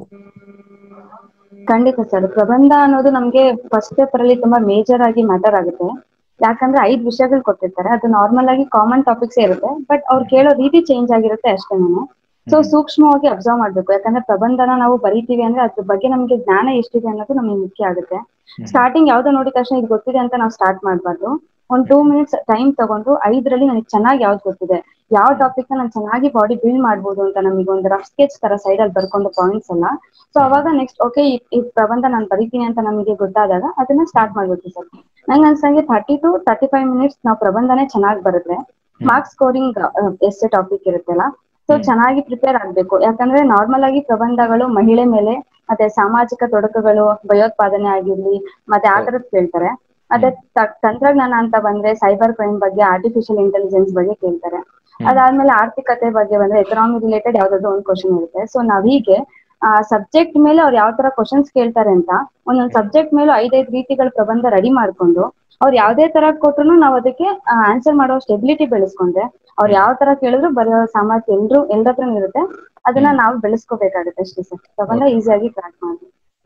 ಖಂಡಿತ ಸರ್ ಪ್ರಬಂಧ ಅನ್ನೋದು ನಮ್ಗೆ ಫಸ್ಟ್ ಪೇಪರ್ ಅಲ್ಲಿ ತುಂಬಾ ಮೇಜರ್ ಆಗಿ ಮ್ಯಾಟರ್ ಆಗುತ್ತೆ ಯಾಕಂದ್ರೆ ಐದ್ ವಿಷಯಗಳು ಕೊಟ್ಟಿರ್ತಾರೆ ಅದು ನಾರ್ಮಲ್ ಆಗಿ ಕಾಮನ್ ಟಾಪಿಕ್ಸ್ ಇರುತ್ತೆ ಬಟ್ ಅವ್ರು ಕೇಳೋ ರೀತಿ ಚೇಂಜ್ ಆಗಿರುತ್ತೆ ಅಷ್ಟೇನೆ ಸೊ ಸೂಕ್ಷ್ಮವಾಗಿ ಅಬ್ಸರ್ವ್ ಮಾಡ್ಬೇಕು ಯಾಕಂದ್ರೆ ಪ್ರಬಂಧನ ನಾವು ಬರೀತೀವಿ ಅಂದ್ರೆ ಅದ್ರ ಬಗ್ಗೆ ನಮ್ಗೆ ಜ್ಞಾನ ಎಷ್ಟಿದೆ ಅನ್ನೋದು ನಮಗೆ ಮುಖ್ಯ ಆಗುತ್ತೆ ಸ್ಟಾರ್ಟಿಂಗ್ ಯಾವ್ದೋ ನೋಡಿದ ತಕ್ಷಣ ಇದು ಗೊತ್ತಿದೆ ಅಂತ ನಾವು ಸ್ಟಾರ್ಟ್ ಮಾಡ್ಬಾರ್ದು ಒಂದ್ ಟೂ ಮಿನಿಟ್ಸ್ ಟೈಮ್ ತಗೊಂಡು ಐದರಲ್ಲಿ ನನಗೆ ಚೆನ್ನಾಗಿ ಯಾವ್ದು ಗೊತ್ತಿದೆ ಯಾವ ಟಾಪಿಕ್ ನಾನು ಚೆನ್ನಾಗಿ ಬಾಡಿ ಬಿಲ್ಡ್ ಮಾಡ್ಬೋದು ಅಂತ ನಮಗೆ ಒಂದು ರಫ್ ಸ್ಕೆಚ್ ತರ ಸೈಡ್ ಅಲ್ಲಿ ಬರ್ಕೊಂಡು ಪಾಯಿಂಟ್ಸ್ ಎಲ್ಲ ಸೊ ಅವಾಗ ನೆಕ್ಸ್ಟ್ ಓಕೆ ಈ ಪ್ರಬಂಧ ನಾನು ಬರೀತೀನಿ ಅಂತ ನಮಗೆ ಗೊತ್ತಾದಾಗ ಅದನ್ನ ಸ್ಟಾರ್ಟ್ ಮಾಡ್ಬೇಕು ಸರ್ ನಂಗೆ ಅನ್ಸಂಗೆ thirty to thirty five minutes ನಾವು ಪ್ರಬಂಧನೇ ಚೆನ್ನಾಗಿ ಬರುತ್ತೆ ಮಾರ್ಕ್ಸ್ ಸ್ಕೋರಿಂಗ್ ಎಷ್ಟೇ ಟಾಪಿಕ್ ಇರುತ್ತಲ್ಲ ಸೊ ಹ್ಮ್. ಚೆನ್ನಾಗಿ ಪ್ರಿಪೇರ್ ಆಗ್ಬೇಕು ಯಾಕಂದ್ರೆ ನಾರ್ಮಲ್ ಆಗಿ ಪ್ರಬಂಧಗಳು ಮಹಿಳೆ ಮೇಲೆ ಮತ್ತೆ ಸಾಮಾಜಿಕ ತೊಡಕುಗಳು ಭಯೋತ್ಪಾದನೆ ಆಗಿರ್ಲಿ ಮತ್ತೆ ಆ ತರದ್ ಕೇಳ್ತಾರೆ ಅದೇ ತ- ತಂತ್ರಜ್ಞಾನ ಅಂತ ಬಂದ್ರೆ ಸೈಬರ್ ಕ್ರೈಮ್ ಬಗ್ಗೆ ಆರ್ಟಿಫಿಷಿಯಲ್ ಇಂಟೆಲಿಜೆನ್ಸ್ ಬಗ್ಗೆ ಕೇಳ್ತಾರೆ ಅದಾದ್ಮೇಲೆ ಆರ್ಥಿಕತೆ ಬಗ್ಗೆ ಬಂದ್ರೆ ಎಕನಾಮಿ ರಿಲೇಟೆಡ್ ಯಾವ್ದಾದ್ರು ಒಂದು ಕ್ವಶನ್ ಇರುತ್ತೆ ಸೊ ನಾವೀಗೆ ಆ ಸಬ್ಜೆಕ್ಟ್ ಮೇಲೆ ಅವ್ರು ಯಾವ ತರ ಕ್ವಶನ್ಸ್ ಕೇಳ್ತಾರೆ ಅಂತ ಒಂದೊಂದ್ ಸಬ್ಜೆಕ್ಟ್ ಮೇಲೂ ಐದೈದು ರೀತಿಗಳ ಪ್ರಬಂಧ ರೆಡಿ ಮಾಡ್ಕೊಂಡು ಅವ್ರು ಯಾವ್ದೇ ತರ ಕೊಟ್ರು ನಾವು ಅದಕ್ಕೆ ಆನ್ಸರ್ ಮಾಡೋ ಸ್ಟೆಬಿಲಿಟಿ ಬೆಳೆಸ್ಕೊಂಡ್ರೆ ಅವ್ರು ಯಾವ ತರ ಕೇಳಿದ್ರು ಬರೆಯೋ ಸಾಮರ್ಥ್ಯ ಎಲ್ರು ಎಲ್ಲರತ್ರ ಇರುತ್ತೆ ಅದನ್ನ ನಾವು ಬೆಳೆಸ್ಕೋಬೇಕಾಗುತ್ತೆ ಅಷ್ಟೇ ಸರ್ ಪ್ರಬಂಧ ಈಸಿಯಾಗಿ ಕ್ರಾಕ್ ಮಾಡಿ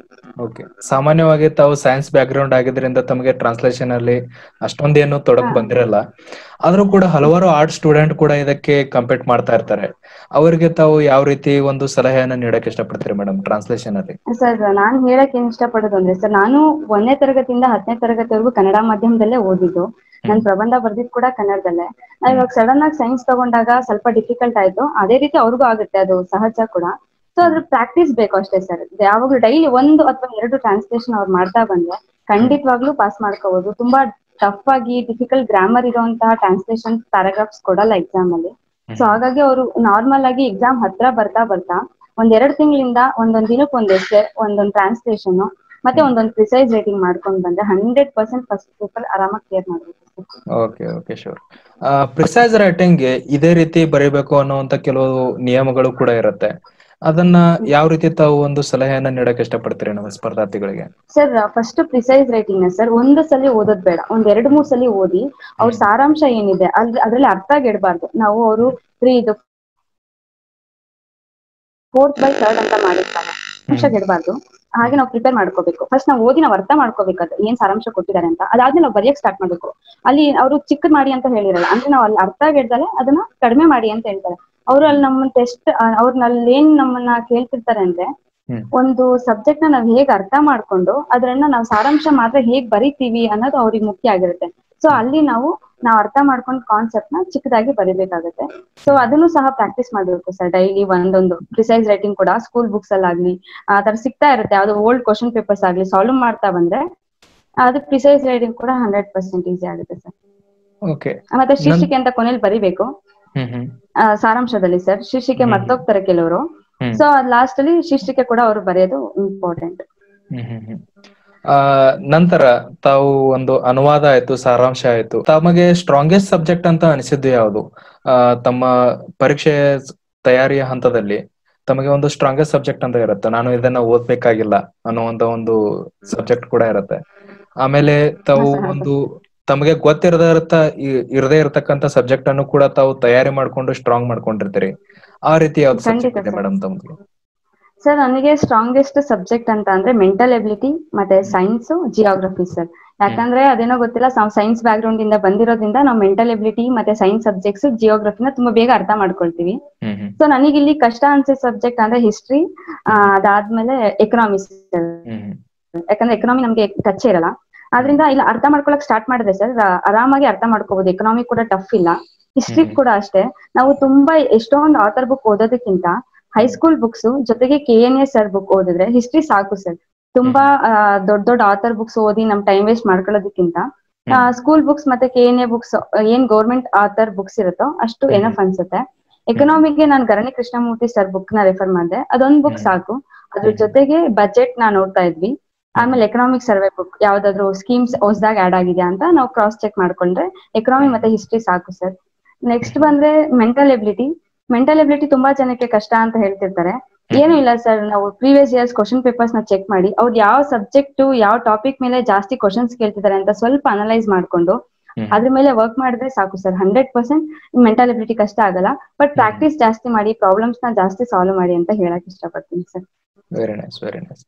ಓಕೆ ಸಾಮಾನ್ಯವಾಗಿ ತಾವು ಸೈನ್ಸ್ ಬ್ಯಾಕ್ ಗ್ರೌಂಡ್ ಆಗಿದ್ರಿಂದ ತಮಗೆ ಟ್ರಾನ್ಸ್ಲೇಷನ್ ಅಲ್ಲಿ ಅಷ್ಟೊಂದೇನು ತೊಡಕ್ ಹಾ. ಬಂದಿರಲ್ಲ ಆದ್ರೂ ಕೂಡ ಹಲವಾರು ಆರ್ಟ್ ಸ್ಟೂಡೆಂಟ್ ಕೂಡ ಇದಕ್ಕೆ ಕಂಪೀಟ್ ಮಾಡ್ತಾ ಇರ್ತಾರೆ ಅವರಿಗೆ ತಾವು ಯಾವ ರೀತಿ ಒಂದು ಸಲಹೆಯನ್ನ ನೀಡಕ್ ಇಷ್ಟಪಡ್ತೀರಿ ಮೇಡಮ್ ಟ್ರಾನ್ಸ್ಲೇಷನ್ ಅಲ್ಲಿ ಸರ್ ನಾನ್ ಹೇಳಕ್ ಏನ್ ಇಷ್ಟಪಡೋದು ಅಂದ್ರೆ ಸರ್ ನಾನು ಒಂದನೇ ತರಗತಿಯಿಂದ ಹತ್ತನೇ ತರಗತಿವರೆಗೂ ಕನ್ನಡ ಮಾಧ್ಯಮದಲ್ಲೇ ಓದಿದ್ದು ನನ್ ಪ್ರಬಂಧ ಬರ್ದಿದ್ ಕೂಡ ಕನ್ನಡದಲ್ಲೇ ನಾನ್ ಇವಾಗ ಸಡನ್ ಆಗಿ ಸೈನ್ಸ್ ತಗೊಂಡಾಗ ಸ್ವಲ್ಪ ಡಿಫಿಕಲ್ಟ್ ಆಯ್ತು ಅದೇ ರೀತಿ ಅವ್ರಿಗೂ ಆಗುತ್ತೆ ಅದು ಸಹಜ ಕೂಡ ಸೊ ಅದ್ರ ಪ್ರಾಕ್ಟೀಸ್ ಬೇಕು ಅಷ್ಟೇ ಸರ್ ಯಾವಾಗ್ಲೂ ಡೈಲಿ ಒಂದು ಅಥವಾ ಎರಡು ಟ್ರಾನ್ಸ್ಲೇಷನ್ ಅವ್ರು ಮಾಡ್ತಾ ಬಂದ್ರೆ ಖಂಡಿತವಾಗ್ಲೂ ಪಾಸ್ ಮಾಡ್ಕೋಬಹುದು ತುಂಬಾ ಟಫ್ ಆಗಿ ಡಿಫಿಕಲ್ಟ್ ಗ್ರಾಮರ್ ಇರುವಂತಹ ಟ್ರಾನ್ಸ್ಲೇಷನ್ ಪ್ಯಾರಾಗ್ರಾಫ್ಸ್ ಕೊಡಲ್ಲ ಎಕ್ಸಾಮ್ ಅಲ್ಲಿ ಸೊ ಹಾಗಾಗಿ ಅವರು ನಾರ್ಮಲ್ ಆಗಿ ಎಕ್ಸಾಮ್ ಹತ್ರ ಬರ್ತಾ ಬರ್ತಾ ಒಂದ್ ಎರಡ್ ತಿಂಗಳಿಂದ ಒಂದೊಂದ್ ದಿನಕ್ಕೆ ಒಂದ್ ಎಸ್ಸೆ ಒಂದೊಂದ್ ಟ್ರಾನ್ಸ್ಲೇಷನ್ ಮತ್ತೆ ಒಂದೊಂದ್ ಪ್ರಿಸೈಸ್ ರೇಟಿಂಗ್ ಮಾಡ್ಕೊಂಡ್ ಬಂದ್ರೆ ಹಂಡ್ರೆಡ್ ಪರ್ಸೆಂಟ್ ಫಸ್ಟ್ ಪೇಪರ್ ಆರಾಮಾಗಿ ಕ್ಲಿಯರ್ ಮಾಡ್ಬೇಕು okay okay sure precise writing ಇದೇ ರೀತಿ ಬರೀಬೇಕು ಅನ್ನುವಂತ ಕೆಲವು ನಿಯಮಗಳು ಕೂಡ ಇರುತ್ತೆ ಅದನ್ನ ಯಾವ ರೀತಿ ತಾವು ಒಂದು ಸಲಹೆಯನ್ನ ನೀಡಕ್ ಇಷ್ಟಪಡ್ತೀರಿ ನಮ್ಮ ಸ್ಪರ್ಧಾರ್ಥಿಗಳಿಗೆ ಸರ್ ಫಸ್ಟ್ ಪ್ರಿಸೈಸ್ ರೈಟಿಂಗ್ ನ ಸರ್ ಒಂದು ಸಲ ಓದೋದ್ ಬೇಡ ಒಂದ್ ಎರಡ್ ಮೂರ್ ಸಲ ಓದಿ ಅವ್ರ ಸಾರಾಂಶ ಏನಿದೆ ಅದ್ರ ಅದ್ರಲ್ಲಿ ಅರ್ಥ ಗೆಡ್ಬಾರ್ದು ನಾವು ಅವರು ಫ್ರೀ ಇದು ಫೋರ್ತ್ ಬೈ ಥರ್ಡ್ ಅಂತ ಮಾಡಿರ್ತಾರೆ ಸಾರಾಂಶ ಗೆಡ್ಬಾರ್ದು ಹಾಗೆ ನಾವು ಪ್ರಿಪೇರ್ ಮಾಡ್ಕೋಬೇಕು ಫಸ್ಟ್ ನಾವು ಓದಿ ನಾವು ಅರ್ಥ ಮಾಡ್ಕೋಬೇಕು ಏನ್ ಸಾರಾಂಶ ಕೊಟ್ಟಿದ್ದಾರೆ ಅಂತ ಅದಾದ್ಮೇಲೆ ನಾವು ಬರೆಯಕ್ ಸ್ಟಾರ್ಟ್ ಮಾಡ್ಬೇಕು ಅಲ್ಲಿ ಅವರು ಚಿಕ್ಕದ್ ಮಾಡಿ ಅಂತ ಹೇಳಿರಲ್ಲ ಅಂದ್ರೆ ನಾವು ಅಲ್ಲಿ ಅರ್ಥ ಗೆಡ್ದಲೆ ಅದನ್ನ ಕಡಿಮೆ ಮಾಡಿ ಅಂತ ಹೇಳ್ತಾರೆ ಅವ್ರು ಅಲ್ಲಿ ನಮ್ಮ ಟೆಸ್ಟ್ ಅವ್ರನ್ನ ಅಲ್ಲಿ ಏನ್ ನಮ್ಮನ್ನ ಕೇಳ್ತಿರ್ತಾರೆ ಅಂದ್ರೆ ಹ್ಮ್. ಒಂದು ಸಬ್ಜೆಕ್ಟ್ ನ ನಾವ್ ಹೇಗ್ ಅರ್ಥ ಮಾಡ್ಕೊಂಡು ಅದ್ರನ್ನ ನಾವು ಸಾರಾಂಶ ಮಾತ್ರ ಹೇಗ್ ಬರಿತೀವಿ ಅನ್ನೋದು ಅವ್ರಿಗೆ ಮುಖ್ಯ ಆಗಿರುತ್ತೆ ಸೊ ಅಲ್ಲಿ ನಾವು ನಾವ್ ಅರ್ಥ ಮಾಡ್ಕೊಂಡ್ ಕಾನ್ಸೆಪ್ಟ್ ನ ಚಿಕ್ಕದಾಗಿ ಬರಿಬೇಕಾಗುತ್ತೆ ಸೊ ಅದನ್ನು ಸಹ ಪ್ರಾಕ್ಟೀಸ್ ಮಾಡಬೇಕು ಸರ್ ಡೈಲಿ ಒಂದೊಂದು ಪ್ರಿಸೈಸ್ ರೈಟಿಂಗ್ ಕೂಡ ಸ್ಕೂಲ್ ಬುಕ್ಸ್ ಅಲ್ಲಾಗ್ಲಿ ಆ ತರ ಸಿಗ್ತಾ ಇರುತ್ತೆ ಯಾವ್ದು ಓಲ್ಡ್ ಕ್ವಶನ್ ಪೇಪರ್ಸ್ ಆಗ್ಲಿ ಸಾಲ್ವ್ ಮಾಡ್ತಾ ಬಂದ್ರೆ ಅದು ಪ್ರಿಸೈಸ್ ರೈಟಿಂಗ್ ಕೂಡ ಹಂಡ್ರೆಡ್ ಪರ್ಸೆಂಟ್ ಈಸಿ ಆಗುತ್ತೆ ಸರ್ ಓಕೆ ಮತ್ತೆ ಶೀರ್ಷಿಕೆ ಅಂತ ಕೊನೆಯಲ್ಲಿ ಬರಿಬೇಕು ಹ್ಮ್ ಹ್ಮ್ ಆ, ಸಾರಾಂಶದಲ್ಲಿ ಸರ್ ಶೀರ್ಷಿಕೆ ಹ್ಮ್. ಮರ್ತೋಗ್ತಾರೆ ಕೆಲವರು ಹ್ಮ್. ಸೊ ಲಾಸ್ಟ್ ಅಲ್ಲಿ ಶೀರ್ಷಿಕೆ ಕೂಡ ಅವರು ಬರೆಯೋದು ಇಂಪಾರ್ಟೆಂಟ್ ಹ್ಮ್ ಹ್ಮ್ ಹ್ಮ್. ಆ ನಂತರ ತಾವು ಒಂದು ಅನುವಾದ ಆಯ್ತು ಸಾರಾಂಶ ಆಯ್ತು ತಮಗೆ ಸ್ಟ್ರಾಂಗೆಸ್ಟ್ ಸಬ್ಜೆಕ್ಟ್ ಅಂತ ಅನಿಸಿದ್ದು ಯಾವುದು ಆ ತಮ್ಮ ಪರೀಕ್ಷೆ ತಯಾರಿಯ ಹಂತದಲ್ಲಿ ತಮಗೆ ಒಂದು ಸ್ಟ್ರಾಂಗೆಸ್ಟ್ ಸಬ್ಜೆಕ್ಟ್ ಅಂತ ಇರುತ್ತೆ ನಾನು ಇದನ್ನ ಓದ್ಬೇಕಾಗಿಲ್ಲ ಅನ್ನುವಂತ ಒಂದು ಸಬ್ಜೆಕ್ಟ್ ಕೂಡ ಇರುತ್ತೆ ಆಮೇಲೆ ತಾವು ಹಾ, ಸರ್, ಹೌದು. ಒಂದು ತಮಗೆ ಗೊತ್ತಿರದ ಇರದೇ ಇರತಕ್ಕಂತ ಸಬ್ಜೆಕ್ಟ್ ಅನ್ನು ಕೂಡ ತಾವು ತಯಾರಿ ಮಾಡ್ಕೊಂಡು ಸ್ಟ್ರಾಂಗ್ ಮಾಡ್ಕೊಂಡಿರ್ತೀರಿ ಆ ರೀತಿ ಯಾವ್ದು ಖಂಡಿತ ಸಬ್ಜೆಕ್ಟ್ ಇದೆ ಸರ್. ಮೇಡಮ್ ತಮ್ಗೆ ಸರ್ ನನಗೆ ಸ್ಟ್ರಾಂಗೆಸ್ಟ್ ಸಬ್ಜೆಕ್ಟ್ ಅಂತ ಅಂದ್ರೆ ಮೆಂಟಲ್ ಎಬಿಲಿಟಿ ಮತ್ತೆ ಸೈನ್ಸ್ ಜಿಯೋಗ್ರಫಿ ಸರ್ ಯಾಕಂದ್ರೆ ಅದೇನೋ ಗೊತ್ತಿಲ್ಲ ಸೈನ್ಸ್ ಬ್ಯಾಕ್ ಗ್ರೌಂಡ್ ಇಂದ ಬಂದಿರೋದ್ರಿಂದ ನಾವು ಮೆಂಟಲ್ ಎಬಿಲಿಟಿ ಮತ್ತೆ ಸೈನ್ಸ್ ಸಬ್ಜೆಕ್ಟ್ಸ್ ಜಿಯೋಗ್ರಫಿನ ತುಂಬಾ ಬೇಗ ಅರ್ಥ ಮಾಡ್ಕೊಳ್ತೀವಿ ಹ್ಮ್ ಹ್ಮ್ ಸೊ ನನಗೆ ಇಲ್ಲಿ ಕಷ್ಟ ಅನ್ಸಿದ ಸಬ್ಜೆಕ್ಟ್ ಅಂದ್ರೆ ಹಿಸ್ಟ್ರಿ ಅದಾದ್ಮೇಲೆ ಎಕನಾಮಿಕ್ಸ್ ಹ್ಮ್ ಹ್ಮ್ ಯಾಕಂದ್ರೆ ಎಕನಾಮಿ ನಮ್ಗೆ ಟಚ್ ಇರಲ್ಲ ಆದ್ರಿಂದ ಇಲ್ಲ ಅರ್ಥ ಮಾಡ್ಕೊಳಕ್ ಸ್ಟಾರ್ಟ್ ಮಾಡಿದ್ರೆ ಸರ್ ಆರಾಮಾಗಿ ಅರ್ಥ ಮಾಡ್ಕೋಬಹುದು ಎಕನಾಮಿ ಕೂಡ ಟಫ್ ಇಲ್ಲ ಹಿಸ್ಟ್ರಿ ಹ್ಮ್. ಕೂಡ ಅಷ್ಟೇ ನಾವು ತುಂಬಾ ಎಷ್ಟೊಂದು ಆಥರ್ ಬುಕ್ ಓದೋದಕ್ಕಿಂತ ಹೈಸ್ಕೂಲ್ ಬುಕ್ಸ್ ಜೊತೆಗೆ K N S sir book ಓದಿದ್ರೆ ಹಿಸ್ಟ್ರಿ ಸಾಕು ಸರ್ ತುಂಬಾ ದೊಡ್ಡ ದೊಡ್ಡ ಆಥರ್ ಬುಕ್ಸ್ ಓದಿ ನಮ್ ಟೈಮ್ ವೇಸ್ಟ್ ಮಾಡ್ಕೊಳ್ಳೋದಕ್ಕಿಂತ ಸ್ಕೂಲ್ ಬುಕ್ಸ್ ಮತ್ತೆ ಕೆ ಎನ್ ಎ ಬುಕ್ಸ್ ಏನ್ ಗೌರ್ಮೆಂಟ್ ಆಥರ್ ಬುಕ್ಸ್ ಇರುತ್ತೋ ಅಷ್ಟು ಹ್ಮ್. ಎನಫ್ ಅನ್ಸುತ್ತೆ ಎಕನಾಮಿಕ್ಗೆ ನಾನು ಗರಣಿ ಕೃಷ್ಣಮೂರ್ತಿ ಸರ್ ಬುಕ್ ನ ರೆಫರ್ ಮಾಡಿದೆ ಅದೊಂದ್ ಬುಕ್ ಹ್ಮ್. ಸಾಕು ಅದ್ರ ಹ್ಮ್. ಜೊತೆಗೆ ಬಜೆಟ್ ನ ನೋಡ್ತಾ ಇದ್ವಿ ಆಮೇಲೆ ಎಕನಾಮಿಕ್ ಸರ್ವೆ ಬುಕ್ ಯಾವ್ದಾದ್ರು ಸ್ಕೀಮ್ಸ್ ಹೊಸದಾಗ ಆಡ್ ಆಗಿದೆಯಾ ಅಂತ ನಾವು ಕ್ರಾಸ್ ಚೆಕ್ ಮಾಡ್ಕೊಂಡ್ರೆ ಎಕನಾಮಿ ಮತ್ತೆ ಹಿಸ್ಟ್ರಿ ಸಾಕು ಸರ್ ನೆಕ್ಸ್ಟ್ ಬಂದ್ರೆ ಮೆಂಟಲ್ ಎಬಿಲಿಟಿ ಮೆಂಟಲ್ ಎಬಿಲಿಟಿ ತುಂಬಾ ಜನಕ್ಕೆ ಕಷ್ಟ ಅಂತ ಹೇಳ್ತಿರ್ತಾರೆ ಏನು ಇಲ್ಲ ಸರ್ ನಾವು ಪ್ರೀವಿಯಸ್ ಇಯರ್ಸ್ ಕ್ವಶನ್ ಪೇಪರ್ಸ್ ನ ಚೆಕ್ ಮಾಡಿ ಅವ್ರು ಯಾವ ಸಬ್ಜೆಕ್ಟ್ ಯಾವ ಟಾಪಿಕ್ ಮೇಲೆ ಜಾಸ್ತಿ ಕ್ವಶನ್ಸ್ ಕೇಳ್ತಿದ್ದಾರೆ ಅಂತ ಸ್ವಲ್ಪ ಅನಲೈಸ್ ಮಾಡ್ಕೊಂಡು ಹ್ಮ್. ಅದ್ರ ಮೇಲೆ ವರ್ಕ್ ಮಾಡಿದ್ರೆ ಸಾಕು sir hundred percent mental ability ಕಷ್ಟ ಆಗಲ್ಲ ಬಟ್ ಪ್ರಾಕ್ಟೀಸ್ ಜಾಸ್ತಿ ಮಾಡಿ ಪ್ರಾಬ್ಲಮ್ಸ್ ನ ಜಾಸ್ತಿ ಸಾಲ್ವ್ ಮಾಡಿ ಅಂತ ಹೇಳಕ್ ಇಷ್ಟಪಡ್ತೀನಿ sir very nice very nice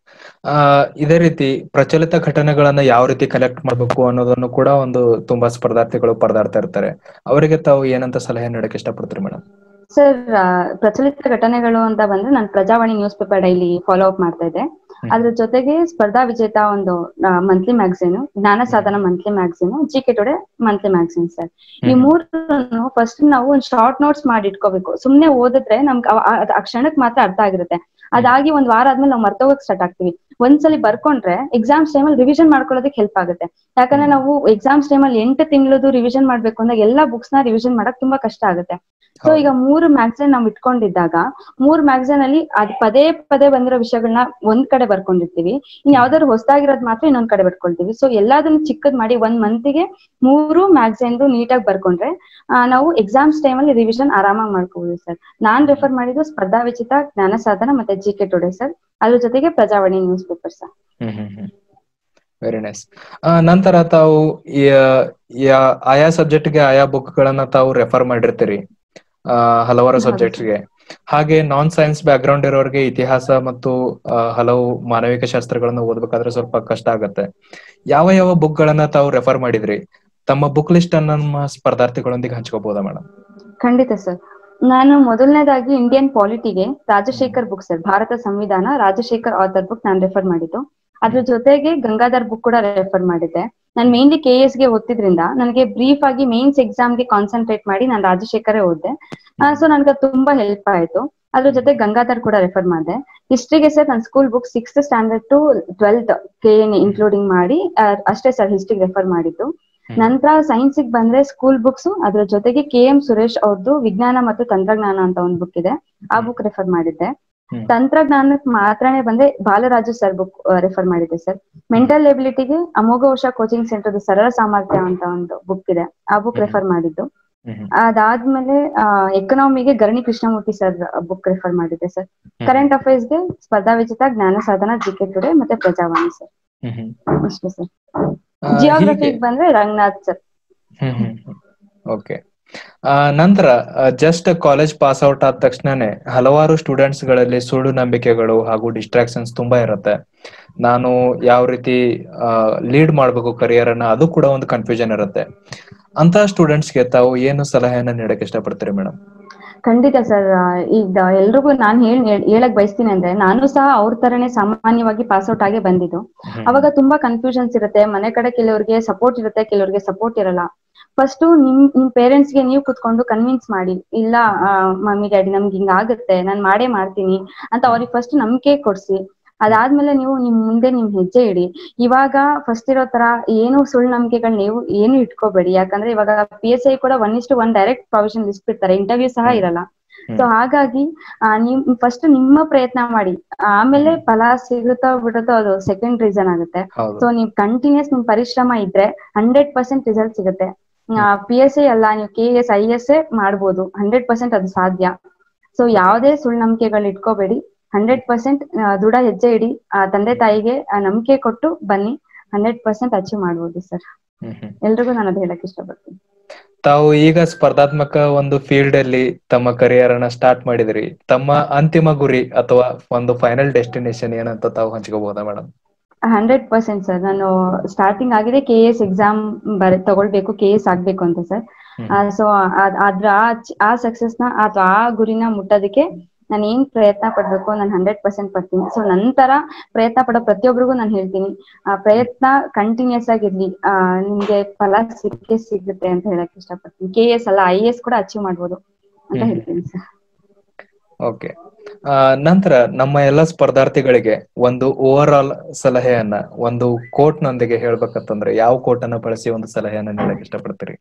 ಇದೇ ರೀತಿ ಪ್ರಚಲಿತ ಘಟನೆಗಳನ್ನ ಯಾವ ರೀತಿ ಕಲೆಕ್ಟ್ ಮಾಡ್ಬೇಕು ಅನ್ನೋದನ್ನು ಕೂಡ ಒಂದು ತುಂಬಾ ಸ್ಪರ್ಧಾರ್ಥಿಗಳು ಪರದಾಡ್ತಾ ಇರ್ತಾರೆ ಅವರಿಗೆ ತಾವು ಏನಂತ ಸಲಹೆ ನೀಡಕ್ ಇಷ್ಟಪಡ್ತೀರಿ ಮೇಡಮ್ ಸರ್ ಪ್ರಚಲಿತ ಘಟನೆಗಳು ಅಂತ ಬಂದ್ರೆ ನಾನು Prajavani newspaper daily follow up ಮಾಡ್ತಾ ಇದ್ದೆ ಅದ್ರ ಜೊತೆಗೆ ಸ್ಪರ್ಧಾ ವಿಜೇತ ಒಂದು monthly magazine Jnana Sadhana monthly magazine G K today monthly magazine sir ಈ ಮೂರನ್ನು ಫಸ್ಟ್ ನಾವು ಒಂದು ಶಾರ್ಟ್ ನೋಟ್ಸ್ ಮಾಡಿ ಇಟ್ಕೋಬೇಕು ಸುಮ್ನೆ ಓದಿದ್ರೆ ನಮ್ಗೆ ಆ- ಆ- ಆ ಕ್ಷಣಕ್ ಮಾತ್ರ ಅರ್ಥ ಆಗಿರುತ್ತೆ ಅದಾಗಿ ಒಂದ್ ವಾರ ಆದ್ಮೇಲೆ ನಾವು ಮರ್ತೋಗಕ್ ಸ್ಟಾರ್ಟ್ ಆಗ್ತೀವಿ ಒಂದ್ಸಲಿ ಬರ್ಕೊಂಡ್ರೆ ಎಕ್ಸಾಮ್ಸ್ ಟೈಮಲ್ಲಿ ರಿವಿಷನ್ ಮಾಡ್ಕೊಳ್ಳೋದಕ್ಕೆ ಹೆಲ್ಪ್ ಆಗುತ್ತೆ ಯಾಕಂದ್ರೆ ನಾವು ಎಕ್ಸಾಮ್ಸ್ ಟೈಮಲ್ಲಿ ಎಂಟು ತಿಂಗಳದು ರಿವಿಷನ್ ಮಾಡ್ಬೇಕು ಅಂದ್ರೆ ಎಲ್ಲಾ ಬುಕ್ಸ್ ನ ರಿವಿಷನ್ ಮಾಡಕ್ ತುಂಬಾ ಕಷ್ಟ ಆಗುತ್ತೆ ಸೊ ಹೌದು. ಈಗ ಮೂರು ಮ್ಯಾಗಝೈನ್ ನಾವು ಇಟ್ಕೊಂಡಿದ್ದಾಗ ಮೂರ್ ಮ್ಯಾಗಝೈನ್ ಅಲ್ಲಿ ಅದ್ ಪದೇ ಪದೇ ಬಂದಿರೋ ವಿಷಯಗಳನ್ನ ಒಂದ್ ಕಡೆ ಬರ್ಕೊಂಡಿರ್ತೀವಿ ಇನ್ ಯಾವ್ದಾದ್ರು ಹೊಸದಾಗಿರೋದ್ ಮಾತ್ರ ಇನ್ನೊಂದ್ ಕಡೆ ಬರ್ಕೊಳ್ತೀವಿ ಸೊ ಎಲ್ಲದನ್ನು ಚಿಕ್ಕದ್ ಮಾಡಿ ಒಂದ್ ಮಂತಿಗೆ ಮೂರು ಮ್ಯಾಗಝೈನ್ದು ನೀಟಾಗಿ ಬರ್ಕೊಂಡ್ರೆ ಆ, ನಾವು ಎಕ್ಸಾಮ್ಸ್ ಟೈಮಲ್ಲಿ ರಿವಿಷನ್ ಆರಾಮಾಗಿ ಮಾಡ್ಕೋಬಹುದು ಸರ್ ನಾನ್ ರೆಫರ್ ಮಾಡಿದ್ದು ಸ್ಪರ್ಧಾ ವಿಚಿತ ಜ್ಞಾನ ಸಾಧನ ಮತ್ತೆ ಜಿ ಕೆ ಟುಡೆ ಸರ್ ಅದ್ರ ಜೊತೆಗೆ Prajavani newspaper sir hmm hmm hmm very nice ನಂತರ ತಾವು ಯ- ಯ- ಆಯಾ ಸಬ್ಜೆಕ್ಟ್ ಗೆ ಆಯಾ ಬುಕ್ ಗಳನ್ನ ತಾವು ರೆಫರ್ ಮಾಡಿರ್ತೀರಿ ಆ, ಹಲವಾರು ಹೌದು ಸಬ್ಜೆಕ್ಟ್ಸ್ ಗೆ ಹಾಗೆ ನಾನ್ ಸೈನ್ಸ್ ಬ್ಯಾಕ್ ಗ್ರೌಂಡ್ ಇರೋರಿಗೆ ಇತಿಹಾಸ ಮತ್ತು ಆ, ಹಲವು ಮಾನವಿಕ ಶಾಸ್ತ್ರಗಳನ್ನ ಓದ್ಬೇಕಾದ್ರೆ ಸ್ವಲ್ಪ ಕಷ್ಟ ಆಗತ್ತೆ ಯಾವ ಯಾವ ಬುಕ್ ಗಳನ್ನ ತಾವು ರೆಫರ್ ಮಾಡಿದ್ರಿ ತಮ್ಮ ಬುಕ್ ಲಿಸ್ಟ್ ಅನ್ನ ನಮ್ಮ ಸ್ಪರ್ಧಾರ್ಥಿಗಳೊಂದಿಗೆ ಹಂಚ್ಕೋಬಹುದಾ ಮೇಡಮ್ ಖಂಡಿತ ಸರ್ ನಾನು ಮೊದಲನೇದಾಗಿ ಇಂಡಿಯನ್ ಪಾಲಿಟಿಗೆ ರಾಜಶೇಖರ್ ಬುಕ್ ಸರ್ ಭಾರತ ಸಂವಿಧಾನ ರಾಜಶೇಖರ್ ಆಥರ್ ಬುಕ್ ನಾನು ರೆಫರ್ ಮಾಡಿದ್ದು ಅದ್ರ ಜೊತೆಗೆ ಗಂಗಾಧರ್ ಬುಕ್ ಕೂಡ ರೆಫರ್ ಮಾಡಿದ್ದೆ ನಾನು ಮೇನ್ಲಿ ಕೆ ಎಸ್ ಗೆ ಓದ್ತಿದ್ರಿಂದ ನನಗೆ ಬ್ರೀಫ್ ಆಗಿ ಮೇನ್ಸ್ ಎಕ್ಸಾಮ್ ಗೆ ಕಾನ್ಸಂಟ್ರೇಟ್ ಮಾಡಿ ನಾನು ರಾಜಶೇಖರೇ ಓದ್ದೆ ಸೊ ನನ್ಗೆ ಅದು ತುಂಬಾ ಹೆಲ್ಪ್ ಆಯ್ತು ಅದ್ರ ಜೊತೆ ಗಂಗಾಧರ್ ಕೂಡ ರೆಫರ್ ಮಾಡಿದೆ ಹಿಸ್ಟ್ರಿಗೆ ಸರ್ ನನ್ನ school book sixth standard to twelfth K N including ಮಾಡಿ ಆ, ಅಷ್ಟೇ ಸರ್ ಹಿಸ್ಟ್ರಿಗೆ ರೆಫರ್ ಮಾಡಿದ್ದು ನಂತರ ಸೈನ್ಸ್ ಬಂದ್ರೆ ಸ್ಕೂಲ್ ಬುಕ್ಸ್ ಅದ್ರ ಜೊತೆಗೆ ಕೆ ಎಂ ಸುರೇಶ್ ಅವ್ರದ್ದು ವಿಜ್ಞಾನ ಮತ್ತು ತಂತ್ರಜ್ಞಾನ ಅಂತ ಒಂದು ಬುಕ್ ಇದೆ ಆ ಬುಕ್ ರೆಫರ್ ಮಾಡಿದ್ದೆ ಹ್ಮ್. ತಂತ್ರಜ್ಞಾನಕ್ಕೆ ಮಾತ್ರನೇ ಬಂದ್ರೆ ಬಾಲರಾಜು ಸರ್ ಬುಕ್ ರೆಫರ್ ಮಾಡಿದ್ದೆ ಸರ್ ಮೆಂಟಲ್ ಎಬಿಲಿಟಿಗೆ ಅಮೋಘ ಉಷಾ ಕೋಚಿಂಗ್ ಸೆಂಟರ್ ಸರಳ ಸಾಮರ್ಥ್ಯ ಅಂತ ಒಂದು ಬುಕ್ ಇದೆ ಆ ಬುಕ್ ಹ್ಮ್. ರೆಫರ್ ಮಾಡಿದ್ದು ಹ್ಮ್ ಹ್ಮ್ ಅದಾದ್ಮೇಲೆ ಎಕನಾಮಿಗೆ Garani Krishnamurthy sir book refer ಮಾಡಿದ್ದೆ ಸರ್ ಕರೆಂಟ್ ಅಫೇರ್ಸ್ ಗೆ ಸ್ಪರ್ಧಾ ವಿಚಿತ ಜ್ಞಾನ ಸಾಧನ ಜಿ ಕೆ ಟುಡೆ ಮತ್ತೆ ಪ್ರಜಾವಾಣಿ ಸರ್ ಹ್ಮ್ ಹ್ಮ್ ಅಷ್ಟೇ ಸರ್ ಆ, ಜಿಯೋಗ್ರಫಿಗೆ ಹೀಗೆ- ಬಂದ್ರೆ Ranganath sir hmm hmm okay ನಂತರ ಜಸ್ಟ್ ಕಾಲೇಜ್ ಪಾಸ್ ಔಟ್ ಆದ ತಕ್ಷಣನೇ ಹಲವಾರು ಸ್ಟೂಡೆಂಟ್ಸ್ ಗಳಲ್ಲಿ ಸುಳ್ಳು ನಂಬಿಕೆಗಳು ಹಾಗೂ ಡಿಸ್ಟ್ರಾಕ್ಷನ್ಸ್ ತುಂಬಾ ಇರುತ್ತೆ ನಾನು ಯಾವ ರೀತಿ ಲೀಡ್ ಮಾಡ್ಬೇಕು ಕರಿಯರ್ ಅನ್ನ ಅದು ಕೂಡ ಒಂದು ಕನ್ಫ್ಯೂಷನ್ ಇರುತ್ತೆ ಅಂತ ಸ್ಟೂಡೆಂಟ್ಸ್ ಗೆ ತಾವು ಏನು ಸಲಹೆಯನ್ನ ನೀಡಕ್ ಇಷ್ಟಪಡ್ತೀರಿ ಮೇಡಮ್ ಖಂಡಿತ ಸರ್ ಈಗ ಎಲ್ರಿಗೂ ನಾನ್ ಹೇಳ್ ಹೇಳ್- ಹೇಳಕ್ ಬಯಸ್ತೀನಿ ಅಂದ್ರೆ ನಾನು ಸಹ ಅವ್ರ ತರನೇ ಸಾಮಾನ್ಯವಾಗಿ ಪಾಸ್ ಔಟ್ ಆಗೇ ಬಂದಿದ್ದು ಹ್ಮ್. ಅವಾಗ ತುಂಬಾ ಕನ್ಫ್ಯೂಷನ್ಸ್ ಇರುತ್ತೆ ಮನೆ ಕಡೆ ಕೆಲವ್ರಿಗೆ ಸಪೋರ್ಟ್ ಇರುತ್ತೆ ಕೆಲವ್ರಿಗೆ ಸಪೋರ್ಟ್ ಇರಲ್ಲ ಫಸ್ಟ್ ನಿಮ್ ನಿಮ್ ಪೇರೆಂಟ್ಸ್ ಗೆ ನೀವು ಕುತ್ಕೊಂಡು ಕನ್ವಿನ್ಸ್ ಮಾಡಿ ಇಲ್ಲ ಮಮ್ಮಿ ಡ್ಯಾಡಿ ನಮ್ಗೆ ಹಿಂಗ್ ಆಗುತ್ತೆ ನಾನ್ ಮಾಡೇ ಮಾಡ್ತೀನಿ ಅಂತ ಅವ್ರಿಗೆ ಫಸ್ಟ್ ನಂಬಿಕೆ ಕೊಡ್ಸಿ ಅದಾದ್ಮೇಲೆ ನೀವು ನಿಮ್ ಮುಂದೆ ನಿಮ್ ಹೆಜ್ಜೆ ಇಡಿ ಇವಾಗ ಫಸ್ಟ್ ಇರೋ ತರ ಏನು ಸುಳ್ಳು ನಂಬಿಕೆಗಳ್ ನೀವು ಏನು ಇಟ್ಕೋಬೇಡಿ ಯಾಕಂದ್ರೆ ಇವಾಗ ಪಿ ಎಸ್ ಐ ಕೂಡ ಒನ್ ಇಷ್ಟು ಒನ್ ಡೈರೆಕ್ಟ್ ಪ್ರಾವಿಷನ್ ಲಿಸ್ಟ್ ಬಿಡ್ತಾರೆ ಇಂಟರ್ವ್ಯೂ ಸಹ ಹ್ಮ್. ಇರಲ್ಲ ಹ್ಮ್. ಸೊ ಹಾಗಾಗಿ ಆ, ನಿಮ್ ಫಸ್ಟ್ ನಿಮ್ಮ ಪ್ರಯತ್ನ ಮಾಡಿ ಆಮೇಲೆ ಫಲ ಸಿಗುತ್ತೋ ಬಿಡುತ್ತೋ ಅದು ಸೆಕೆಂಡ್ ರೀಸನ್ ಆಗುತ್ತೆ ಹೌದು ಸೊ ನೀವು ಕಂಟಿನ್ಯೂಸ್ ನಿಮ್ ಪರಿಶ್ರಮ ಇದ್ರೆ ಹಂಡ್ರೆಡ್ ಪರ್ಸೆಂಟ್ ರಿಸಲ್ಟ್ ಸಿಗುತ್ತೆ ಪಿ ಎಸ್ ಐ ಅಲ್ಲ ನೀವು K S I S A ಮಾಡ್ಬೋದು ಹಂಡ್ರೆಡ್ ಪರ್ಸೆಂಟ್ ಅದು ಸಾಧ್ಯ ಸೊ ಯಾವುದೇ ಸುಳ್ಳು ನಂಬಿಕೆಗಳು ಇಟ್ಕೋಬೇಡಿ ಹಂಡ್ರೆಡ್ ಪರ್ಸೆಂಟ್ ದೃಢ ಹೆಜ್ಜೆ ಇಡಿ ಆ ತಂದೆ ತಾಯಿಗೆ ಆ ನಂಬಿಕೆ ಕೊಟ್ಟು ಬನ್ನಿ ಹಂಡ್ರೆಡ್ ಪರ್ಸೆಂಟ್ ಅಚೀವ್ ಮಾಡ್ಬೋದು ಸರ್ ಹ್ಮ್ ಹ್ಮ್. ಎಲ್ರಿಗೂ ನಾನು ಅದು ಹೇಳಕ್ ಇಷ್ಟಪಡ್ತೀನಿ ತಾವು ಈಗ ಸ್ಪರ್ಧಾತ್ಮಕ ಒಂದು ಫೀಲ್ಡ್ ಅಲ್ಲಿ ತಮ್ಮ ಕರಿಯರ್ ಅನ್ನ ಸ್ಟಾರ್ಟ್ ಮಾಡಿದ್ರಿ ತಮ್ಮ ಅಂತಿಮ ಗುರಿ ಅಥವಾ ಒಂದು ಫೈನಲ್ ಡೆಸ್ಟಿನೇಷನ್ ಏನಂತ ತಾವು ಹಂಚ್ಕೋಬಹುದಾ ಮೇಡಮ್ ಹಂಡ್ರೆಡ್ ಪರ್ಸೆಂಟ್ ಸರ್ ನಾನು ಸ್ಟಾರ್ಟಿಂಗ್ ಆಗಿದೆ ಕೆ ಎಸ್ ಎಕ್ಸಾಮ್ ಬರ ತಗೊಳ್ಬೇಕು ಕೆ ಎಸ್ ಆಗ್ಬೇಕು ಅಂತ ಸರ್ ಹ್ಮ್. ಸೊ ಅದ್ರ ಆ ಚ- ಆ ಸಕ್ಸಸ್ ನ ಅಥವಾ ಆ ಗುರಿನ ಮುಟ್ಟೋದಕ್ಕೆ ನಾನು ಏನ್ ಪ್ರಯತ್ನ ಪಡ್ಬೇಕು ನಾನು ಹಂಡ್ರೆಡ್ ಪರ್ಸೆಂಟ್ ಪಡ್ತೀನಿ ಸೊ ನಂತರ ಪ್ರಯತ್ನ ಪಡೋ ಪ್ರತಿಯೊಬ್ಬರಿಗೂ ನಾನು ಹೇಳ್ತೀನಿ ಆ ಪ್ರಯತ್ನ ಕಂಟಿನ್ಯೂಸ್ ಆಗಿರ್ಲಿ ಆ ನಿಮ್ಗೆ ಫಲ ಸಿಕ್ಕೇ ಸಿಗುತ್ತೆ ಅಂತ ಹೇಳಕ್ ಇಷ್ಟಪಡ್ತೀನಿ ಕೆ ಎಸ್ ಅಲ್ಲ ಐ ಎಸ್ ಕೂಡ ಅಚೀವ್ ಮಾಡ್ಬೋದು ಅಂತ ಹ್ಮ್. ಹೇಳ್ತೀನಿ ಸರ್ ಓಕೆ ನಂತರ ನಮ್ಮ ಎಲ್ಲ ಸ್ಪರ್ಧಾರ್ಥಿಗಳಿಗೆ ಒಂದು ಓವರ್ ಆಲ್ ಸಲಹೆಯನ್ನ ಒಂದು ಕೋಟ್ ನೊಂದಿಗೆ ಹೇಳ್ಬೇಕಂತಂದ್ರೆ ಯಾವ ಕೋಟ್ ಅನ್ನ ಬಳಸಿ ಒಂದು ಸಲಹೆಯನ್ನ ನೀಡಕ್ ಇಷ್ಟಪಡ್ತೀರಿ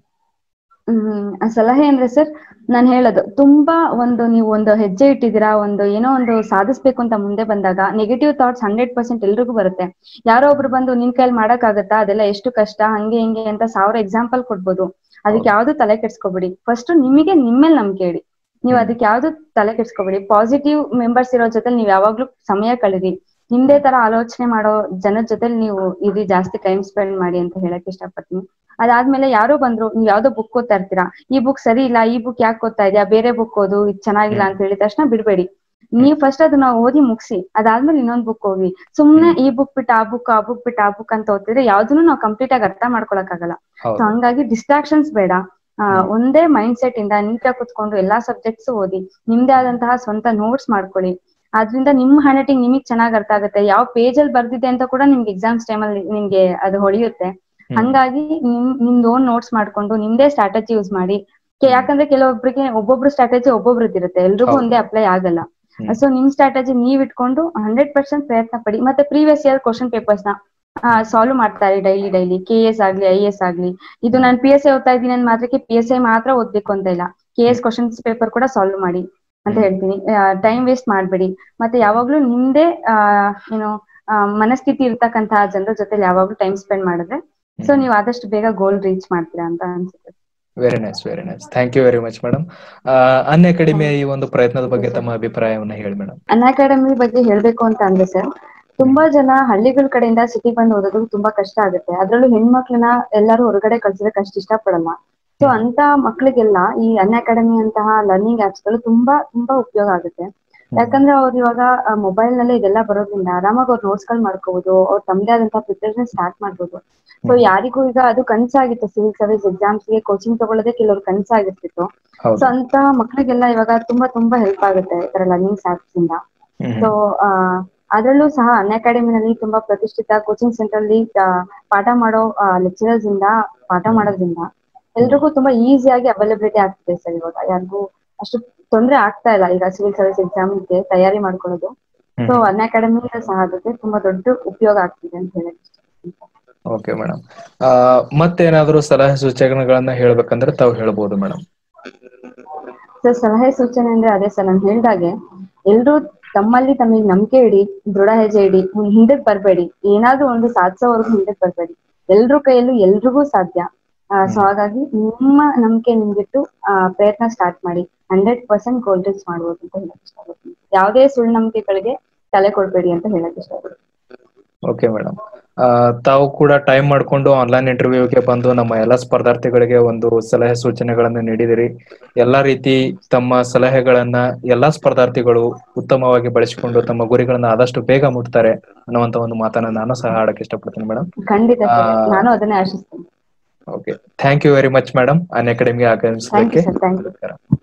ಹ್ಮ್ ಆ ಸಲಹೆ ಅಂದ್ರೆ ಸರ್ ನಾನು ಹೇಳೋದು ತುಂಬಾ ಒಂದು ನೀವು ಒಂದು ಹೆಜ್ಜೆ ಇಟ್ಟಿದ್ದೀರಾ ಒಂದು ಏನೋ ಒಂದು ಸಾಧಿಸ್ಬೇಕು ಅಂತ ಮುಂದೆ ಬಂದಾಗ ನೆಗೆಟಿವ್ ಥಾಟ್ಸ್ ಹಂಡ್ರೆಡ್ ಪರ್ಸೆಂಟ್ ಎಲ್ರಿಗೂ ಬರುತ್ತೆ ಯಾರೋ ಒಬ್ರು ಬಂದು ನಿನ್ ಕೈಲಿ ಮಾಡಕ್ ಆಗತ್ತಾ ಅದೆಲ್ಲ ಎಷ್ಟು ಕಷ್ಟ ಹಂಗೆ ಹಿಂಗೆ ಅಂತ ಸಾವಿರ ಎಕ್ಸಾಂಪಲ್ ಕೊಡ್ಬೋದು ಅದಕ್ಕೆ ಯಾವ್ದು ತಲೆ ಕೆಡ್ಸ್ಕೊಬೇಡಿ ಫಸ್ಟ್ ನಿಮಗೆ ನಿಮ್ಮೇಲ್ ನಂಬಿಕೆ ಇಡಿ ನೀವು ಅದಕ್ಕೆ ಯಾವ್ದು ತಲೆ ಕೆಡ್ಸ್ಕೊಬೇಡಿ ಪಾಸಿಟಿವ್ ಮೆಂಬರ್ಸ್ ಇರೋ ಜೊತೆ ನೀವ್ ಯಾವಾಗ್ಲೂ ಸಮಯ ಕಳೀರಿ ನಿಮ್ದೇ ತರ ಆಲೋಚನೆ ಮಾಡೋ ಜನದ ಜೊತೆ ನೀವು ಇರಿ ಜಾಸ್ತಿ ಟೈಮ್ ಸ್ಪೆಂಡ್ ಮಾಡಿ ಅಂತ ಹೇಳಕ್ ಇಷ್ಟಪಡ್ತೀನಿ ಅದಾದ್ಮೇಲೆ ಯಾರೋ ಬಂದ್ರು ನೀವ್ ಯಾವ್ದೋ ಬುಕ್ ಓದ್ತಾ ಇರ್ತೀರಾ ಈ ಬುಕ್ ಸರಿ ಇಲ್ಲ ಈ ಬುಕ್ ಯಾಕೆ ಓದ್ತಾ ಇದೆಯಾ ಬೇರೆ ಬುಕ್ ಓದು ಇದು ಚೆನ್ನಾಗಿಲ್ಲ ಅಂತ ಹೇಳಿದ ತಕ್ಷಣ ಬಿಡ್ಬೇಡಿ ನೀವ್ ಫಸ್ಟ್ ಅದನ್ನ ಓದಿ ಮುಗಿಸಿ ಅದಾದ್ಮೇಲೆ ಇನ್ನೊಂದ್ ಬುಕ್ ಹೋಗಿ ಸುಮ್ನೆ ಈ ಬುಕ್ ಬಿಟ್ಟು ಆ ಬುಕ್ ಆ ಬುಕ್ ಬಿಟ್ಟು ಆ ಬುಕ್ ಅಂತ ಓದ್ತಿದ್ರೆ ಯಾವ್ದನ್ನು ನಾವು ಕಂಪ್ಲೀಟ್ ಆಗಿ ಅರ್ಥ ಮಾಡ್ಕೊಳಕ್ ಆಗಲ್ಲ ಸೊ ಹೌದು ಹಂಗಾಗಿ ಡಿಸ್ಟ್ರಾಕ್ಷನ್ಸ್ ಬೇಡ ಆ, ಹ್ಮ್. ಒಂದೇ ಮೈಂಡ್ ಸೆಟ್ ಇಂದ ನೀಟಾಗಿ ಕುತ್ಕೊಂಡು ಎಲ್ಲಾ ಸಬ್ಜೆಕ್ಟ್ಸ್ ಓದಿ ನಿಮ್ದೇ ಆದಂತಹ ಸ್ವಂತ ನೋಟ್ಸ್ ಮಾಡ್ಕೊಳ್ಳಿ ಅದ್ರಿಂದ ನಿಮ್ ಹ್ಯಾಂಡ್ ನಿಮಗ್ ಚೆನ್ನಾಗ್ ಅರ್ಥ ಆಗುತ್ತೆ ಯಾವ ಪೇಜ್ ಅಲ್ಲಿ ಬರ್ದಿದೆ ಅಂತ ಕೂಡ ನಿಮ್ಗೆ ಎಕ್ಸಾಮ್ಸ್ ಟೈಮಲ್ಲಿ ನಿಮ್ಗೆ ಅದು ಹೊಳೆಯುತ್ತೆ ಹ್ಮ್. ಹಂಗಾಗಿ ನಿಮ್ ನಿಮ್ದು ಓನ್ ನೋಟ್ಸ್ ಮಾಡ್ಕೊಂಡು ನಿಮ್ದೇ ಸ್ಟ್ರಾಟಜಿ ಯೂಸ್ ಮಾಡಿ ಕೆ- ಯಾಕಂದ್ರೆ ಕೆಲವೊಬ್ರಿಗೆ ಒಬ್ಬೊಬ್ರು ಸ್ಟ್ರಾಟಜಿ ಒಬ್ಬೊಬ್ರದ್ದು ಇರುತ್ತೆ ಎಲ್ರಿಗೂ ಹೌದು. ಒಂದೇ ಅಪ್ಲೈ ಆಗಲ್ಲ ಹ್ಮ್. ಸೊ ನಿಮ್ ಸ್ಟ್ರಾಟಜಿ ನೀವ್ ಇಟ್ಕೊಂಡು ಹಂಡ್ರೆಡ್ ಪರ್ಸೆಂಟ್ ಪ್ರಯತ್ನ ಪಡಿ ಮತ್ತೆ ಪ್ರೀವಿಯಸ್ ಇಯರ್ ಕ್ವಶನ್ ಪೇಪರ್ಸ್ ನ ಸಾಲ್ವ್ ಮಾಡ್ತಾರೆ ಡೈಲಿ ಡೈಲಿ ಕೆ ಎಸ್ ಆಗ್ಲಿ ಐ ಎಸ್ ಆಗ್ಲಿ ಇದು ನಾನು ಪಿ ಎಸ್ ಐ ಓದ್ತಾ ಇದ್ದೀನಿ ಅಂದ್ ಮಾತ್ರಕ್ಕೆ ಪಿ ಎಸ್ ಐ ಮಾತ್ರ ಓದ್ಬೇಕು ಅಂತ ಇಲ್ಲ ಕೆ ಎಸ್ ಕ್ವಶನ್ಸ್ ಪೇಪರ್ ಕೂಡ ಸಾಲ್ವ್ ಮಾಡಿ ಅಂತ ಹ್ಮ್. ಹೇಳ್ತೀನಿ ಟೈಮ್ ವೇಸ್ಟ್ ಮಾಡ್ಬೇಡಿ ಮತ್ತೆ ಯಾವಾಗ್ಲೂ ನಿಮ್ದೇ ಆ, ಏನು ಆ, ಮನಸ್ಥಿತಿ ಇರ್ತಕ್ಕಂತಹ ಜನರ ಜೊತೆ ಯಾವಾಗ್ಲೂ ಟೈಮ್ ಸ್ಪೆಂಡ್ ಮಾಡಿದ್ರೆ ಸೊ ಹ್ಮ್. ನೀವು ಆದಷ್ಟು ಬೇಗ ಗೋಲ್ ರೀಚ್ ಮಾಡ್ತೀರಾ ಅಂತ ಅನ್ಸುತ್ತೆ very nice very nice thank you very much madam ಅನ್ ಅಕಾಡೆಮಿಯ ಈ ಒಂದು ಪ್ರಯತ್ನದ ಬಗ್ಗೆ ತಮ್ಮ ಅಭಿಪ್ರಾಯವನ್ನ ಹೇಳಿ ಮೇಡಮ್ ಅನ್ ಅಕಾಡೆಮಿ ಬಗ್ಗೆ ಹೇಳ್ಬೇಕು ಅಂತ ಅಂದ್ರೆ ಸರ್ ತುಂಬಾ ಜನ ಹಳ್ಳಿಗಳ ಕಡೆಯಿಂದ ಸಿಟಿ ಬಂದು ಓದೋದು ತುಂಬಾ ಕಷ್ಟ ಆಗುತ್ತೆ ಅದ್ರಲ್ಲೂ ಹೆಣ್ಮಕ್ಳನ್ನ ಎಲ್ಲರೂ ಹೊರಗಡೆ ಕಳ್ಸೋದಕ್ಕೆ ಅಷ್ಟು ಇಷ್ಟಪಡಲ್ಲ ಸೊ ಅಂತ ಮಕ್ಳಿಗೆಲ್ಲ ಈ ಅನ್ ಅಕಾಡೆಮಿ ಅಂತಹ ಲರ್ನಿಂಗ್ ಆಪ್ಸ್ ಗಳು ತುಂಬಾ ತುಂಬಾ ಉಪಯೋಗ ಆಗುತ್ತೆ ಯಾಕಂದ್ರೆ ಅವ್ರು ಇವಾಗ ಮೊಬೈಲ್ ನಲ್ಲೇ ಇದೆಲ್ಲ ಬರೋದ್ರಿಂದ ಆರಾಮಾಗಿ ಅವ್ರು ನೋಟ್ಸ್ ಗಳು ಮಾಡ್ಕೋಬಹುದು ಅವ್ರ ತಮ್ಮದೇ ಆದಂತಹ ಪ್ರಿಪರೇಷನ್ ಸ್ಟಾರ್ಟ್ ಮಾಡ್ಬೋದು ಸೊ ಹ್ಮ್. ಯಾರಿಗೂ ಈಗ ಅದು ಕನ್ಸಾಗಿತ್ತು ಸಿವಿಲ್ ಸರ್ವಿಸ್ ಎಕ್ಸಾಮ್ಸ್ ಗೆ ಕೋಚಿಂಗ್ ತಗೊಳ್ಳೋದೇ ಕೆಲವ್ರು ಕನ್ಸಾಗಿರ್ತಿತ್ತು ಸೊ ಹೌದು ಅಂತ ಮಕ್ಳಿಗೆಲ್ಲ ಇವಾಗ ತುಂಬಾ ತುಂಬಾ ಹೆಲ್ಪ್ ಆಗುತ್ತೆ ಈ ತರ ಲರ್ನಿಂಗ್ ಆಪ್ಸ್ ಇಂದ ಹ್ಮ್. ಸೊ ಅದರಲ್ಲೂ ಸಹ ಅನ್ ಅಕಾಡೆಮಿನಲ್ಲಿ ತುಂಬಾ ಪ್ರತಿಷ್ಠಿತ ಕೋಚಿಂಗ್ ಸೆಂಟರ್ ಅಲ್ಲಿ ಆ, ಪಾಠ ಮಾಡೋ ಲೆಕ್ಚರರ್ಸ್ ಇಂದ ಪಾಠ ಮಾಡೋದ್ರಿಂದ ಎಲ್ರಿಗೂ ತುಂಬಾ ಈಸಿಯಾಗಿ ಅವೈಲಬಿಲಿಟಿ ಆಗ್ತಿದೆ ಸರ್ ಇವಾಗ ಯಾರಿಗೂ ಅಷ್ಟು ತೊಂದ್ರೆ ಆಗ್ತಾ ಇಲ್ಲ ಈಗ ಸಿವಿಲ್ ಸರ್ವಿಸ್ ಎಕ್ಸಾಮ್ ಗೆ ತಯಾರಿ ಮಾಡ್ಕೊಳ್ಳೋದು ಹ್ಮ್. ಸೊ ಅನ್ ಅಕಾಡೆಮಿ ಸಹ ಅದಕ್ಕೆ ತುಂಬಾ ದೊಡ್ಡ ಉಪಯೋಗ ಆಗ್ತಿದೆ ಅಂತ ಹೇಳಕ್ ಇಷ್ಟಪಡ್ತೀನಿ. ಓಕೆ ಮೇಡಮ್ ಮತ್ತೇನಾದ್ರೂ ಸಲಹೆ ಸೂಚನೆಗಳನ್ನ ಹೇಳ್ಬೇಕಂದ್ರೆ ತಾವು ಹೇಳ್ಬೋದು ಮೇಡಮ್ ಸರ್ ಸಲಹೆ ಸೂಚನೆ ಅಂದ್ರೆ ಅದೇ ಸರ್ ನಾನು ಹೇಳ್ದಾಗೆ ಎಲ್ರು ತಮ್ಮಲ್ಲಿ ತಮಗೆ ನಂಬಿಕೆ ಇಡಿ ದೃಢ ಹೆಜ್ಜೆ ಇಡಿ ಮುಂದ್ ಹಿಂದಕ್ ಬರ್ಬೇಡಿ ಏನಾದ್ರೂ ಒಂದು ಸಾಧಿಸೋವರೆಗೂ ಹಿಂದಕ್ ಬರ್ಬೇಡಿ ಎಲ್ರ ಕೈಯಲ್ಲೂ ಎಲ್ರಿಗೂ ಸಾಧ್ಯ ಸೊ ಹ್ಮ್. ಹಾಗಾಗಿ ನಿಮ್ಮ ನಂಬಿಕೆ ನಿಮ್ಗಿಟ್ಟು ಆ, ಪ್ರಯತ್ನ ಸ್ಟಾರ್ಟ್ ಮಾಡಿ ಹಂಡ್ರೆಡ್ ಪರ್ಸೆಂಟ್ ಗೋಲ್ ರೀಚ್ ಮಾಡ್ಬೋದು ಅಂತ ಹೇಳಕ್ ಇಷ್ಟಪಡ್ತೀನಿ ಯಾವುದೇ ಸುಳ್ಳು ನಂಬಿಕೆಗಳಿಗೆ ತಲೆ ಕೊಡ್ಬೇಡಿ ಅಂತ ಹೇಳಕ್ ಇಷ್ಟಪಡ್ತೀನಿ ಓಕೆ ಮೇಡಮ್ ತಾವು ಕೂಡ ಟೈಮ್ ಮಾಡ್ಕೊಂಡು ಆನ್ಲೈನ್ ಇಂಟರ್ವ್ಯೂಗೆ ಬಂದು ನಮ್ಮ ಎಲ್ಲ ಸ್ಪರ್ಧಾರ್ಥಿಗಳಿಗೆ ಒಂದು ಸಲಹೆ ಸೂಚನೆಗಳನ್ನು ನೀಡಿದಿರಿ ಎಲ್ಲಾ ರೀತಿ ತಮ್ಮ ಸಲಹೆಗಳನ್ನ ಎಲ್ಲಾ ಸ್ಪರ್ಧಾರ್ಥಿಗಳು ಉತ್ತಮವಾಗಿ ಬಳಸಿಕೊಂಡು ತಮ್ಮ ಗುರಿಗಳನ್ನ ಆದಷ್ಟು ಬೇಗ ಮುಟ್ತಾರೆ ಅನ್ನುವಂತ ಒಂದು ಮಾತನ್ನ ನಾನು ಸಹ ಆಡಕ್ಕೆ ಇಷ್ಟಪಡ್ತೀನಿ ಮೇಡಮ್ ಖಂಡಿತ ಸರ್ ಆ, ನಾನು ಅದನ್ನೇ ಆಶಿಸ್ತೀನಿ okay thank you very much madam ಅನ್ ಅಕಾಡೆಮಿಗೆ ಥ್ಯಾಂಕ್ ಆಗಮಿಸೋದಕ್ಕೆ ಯು ಸರ್ ಥ್ಯಾಂಕ್ ಯು ನಮಸ್ಕಾರ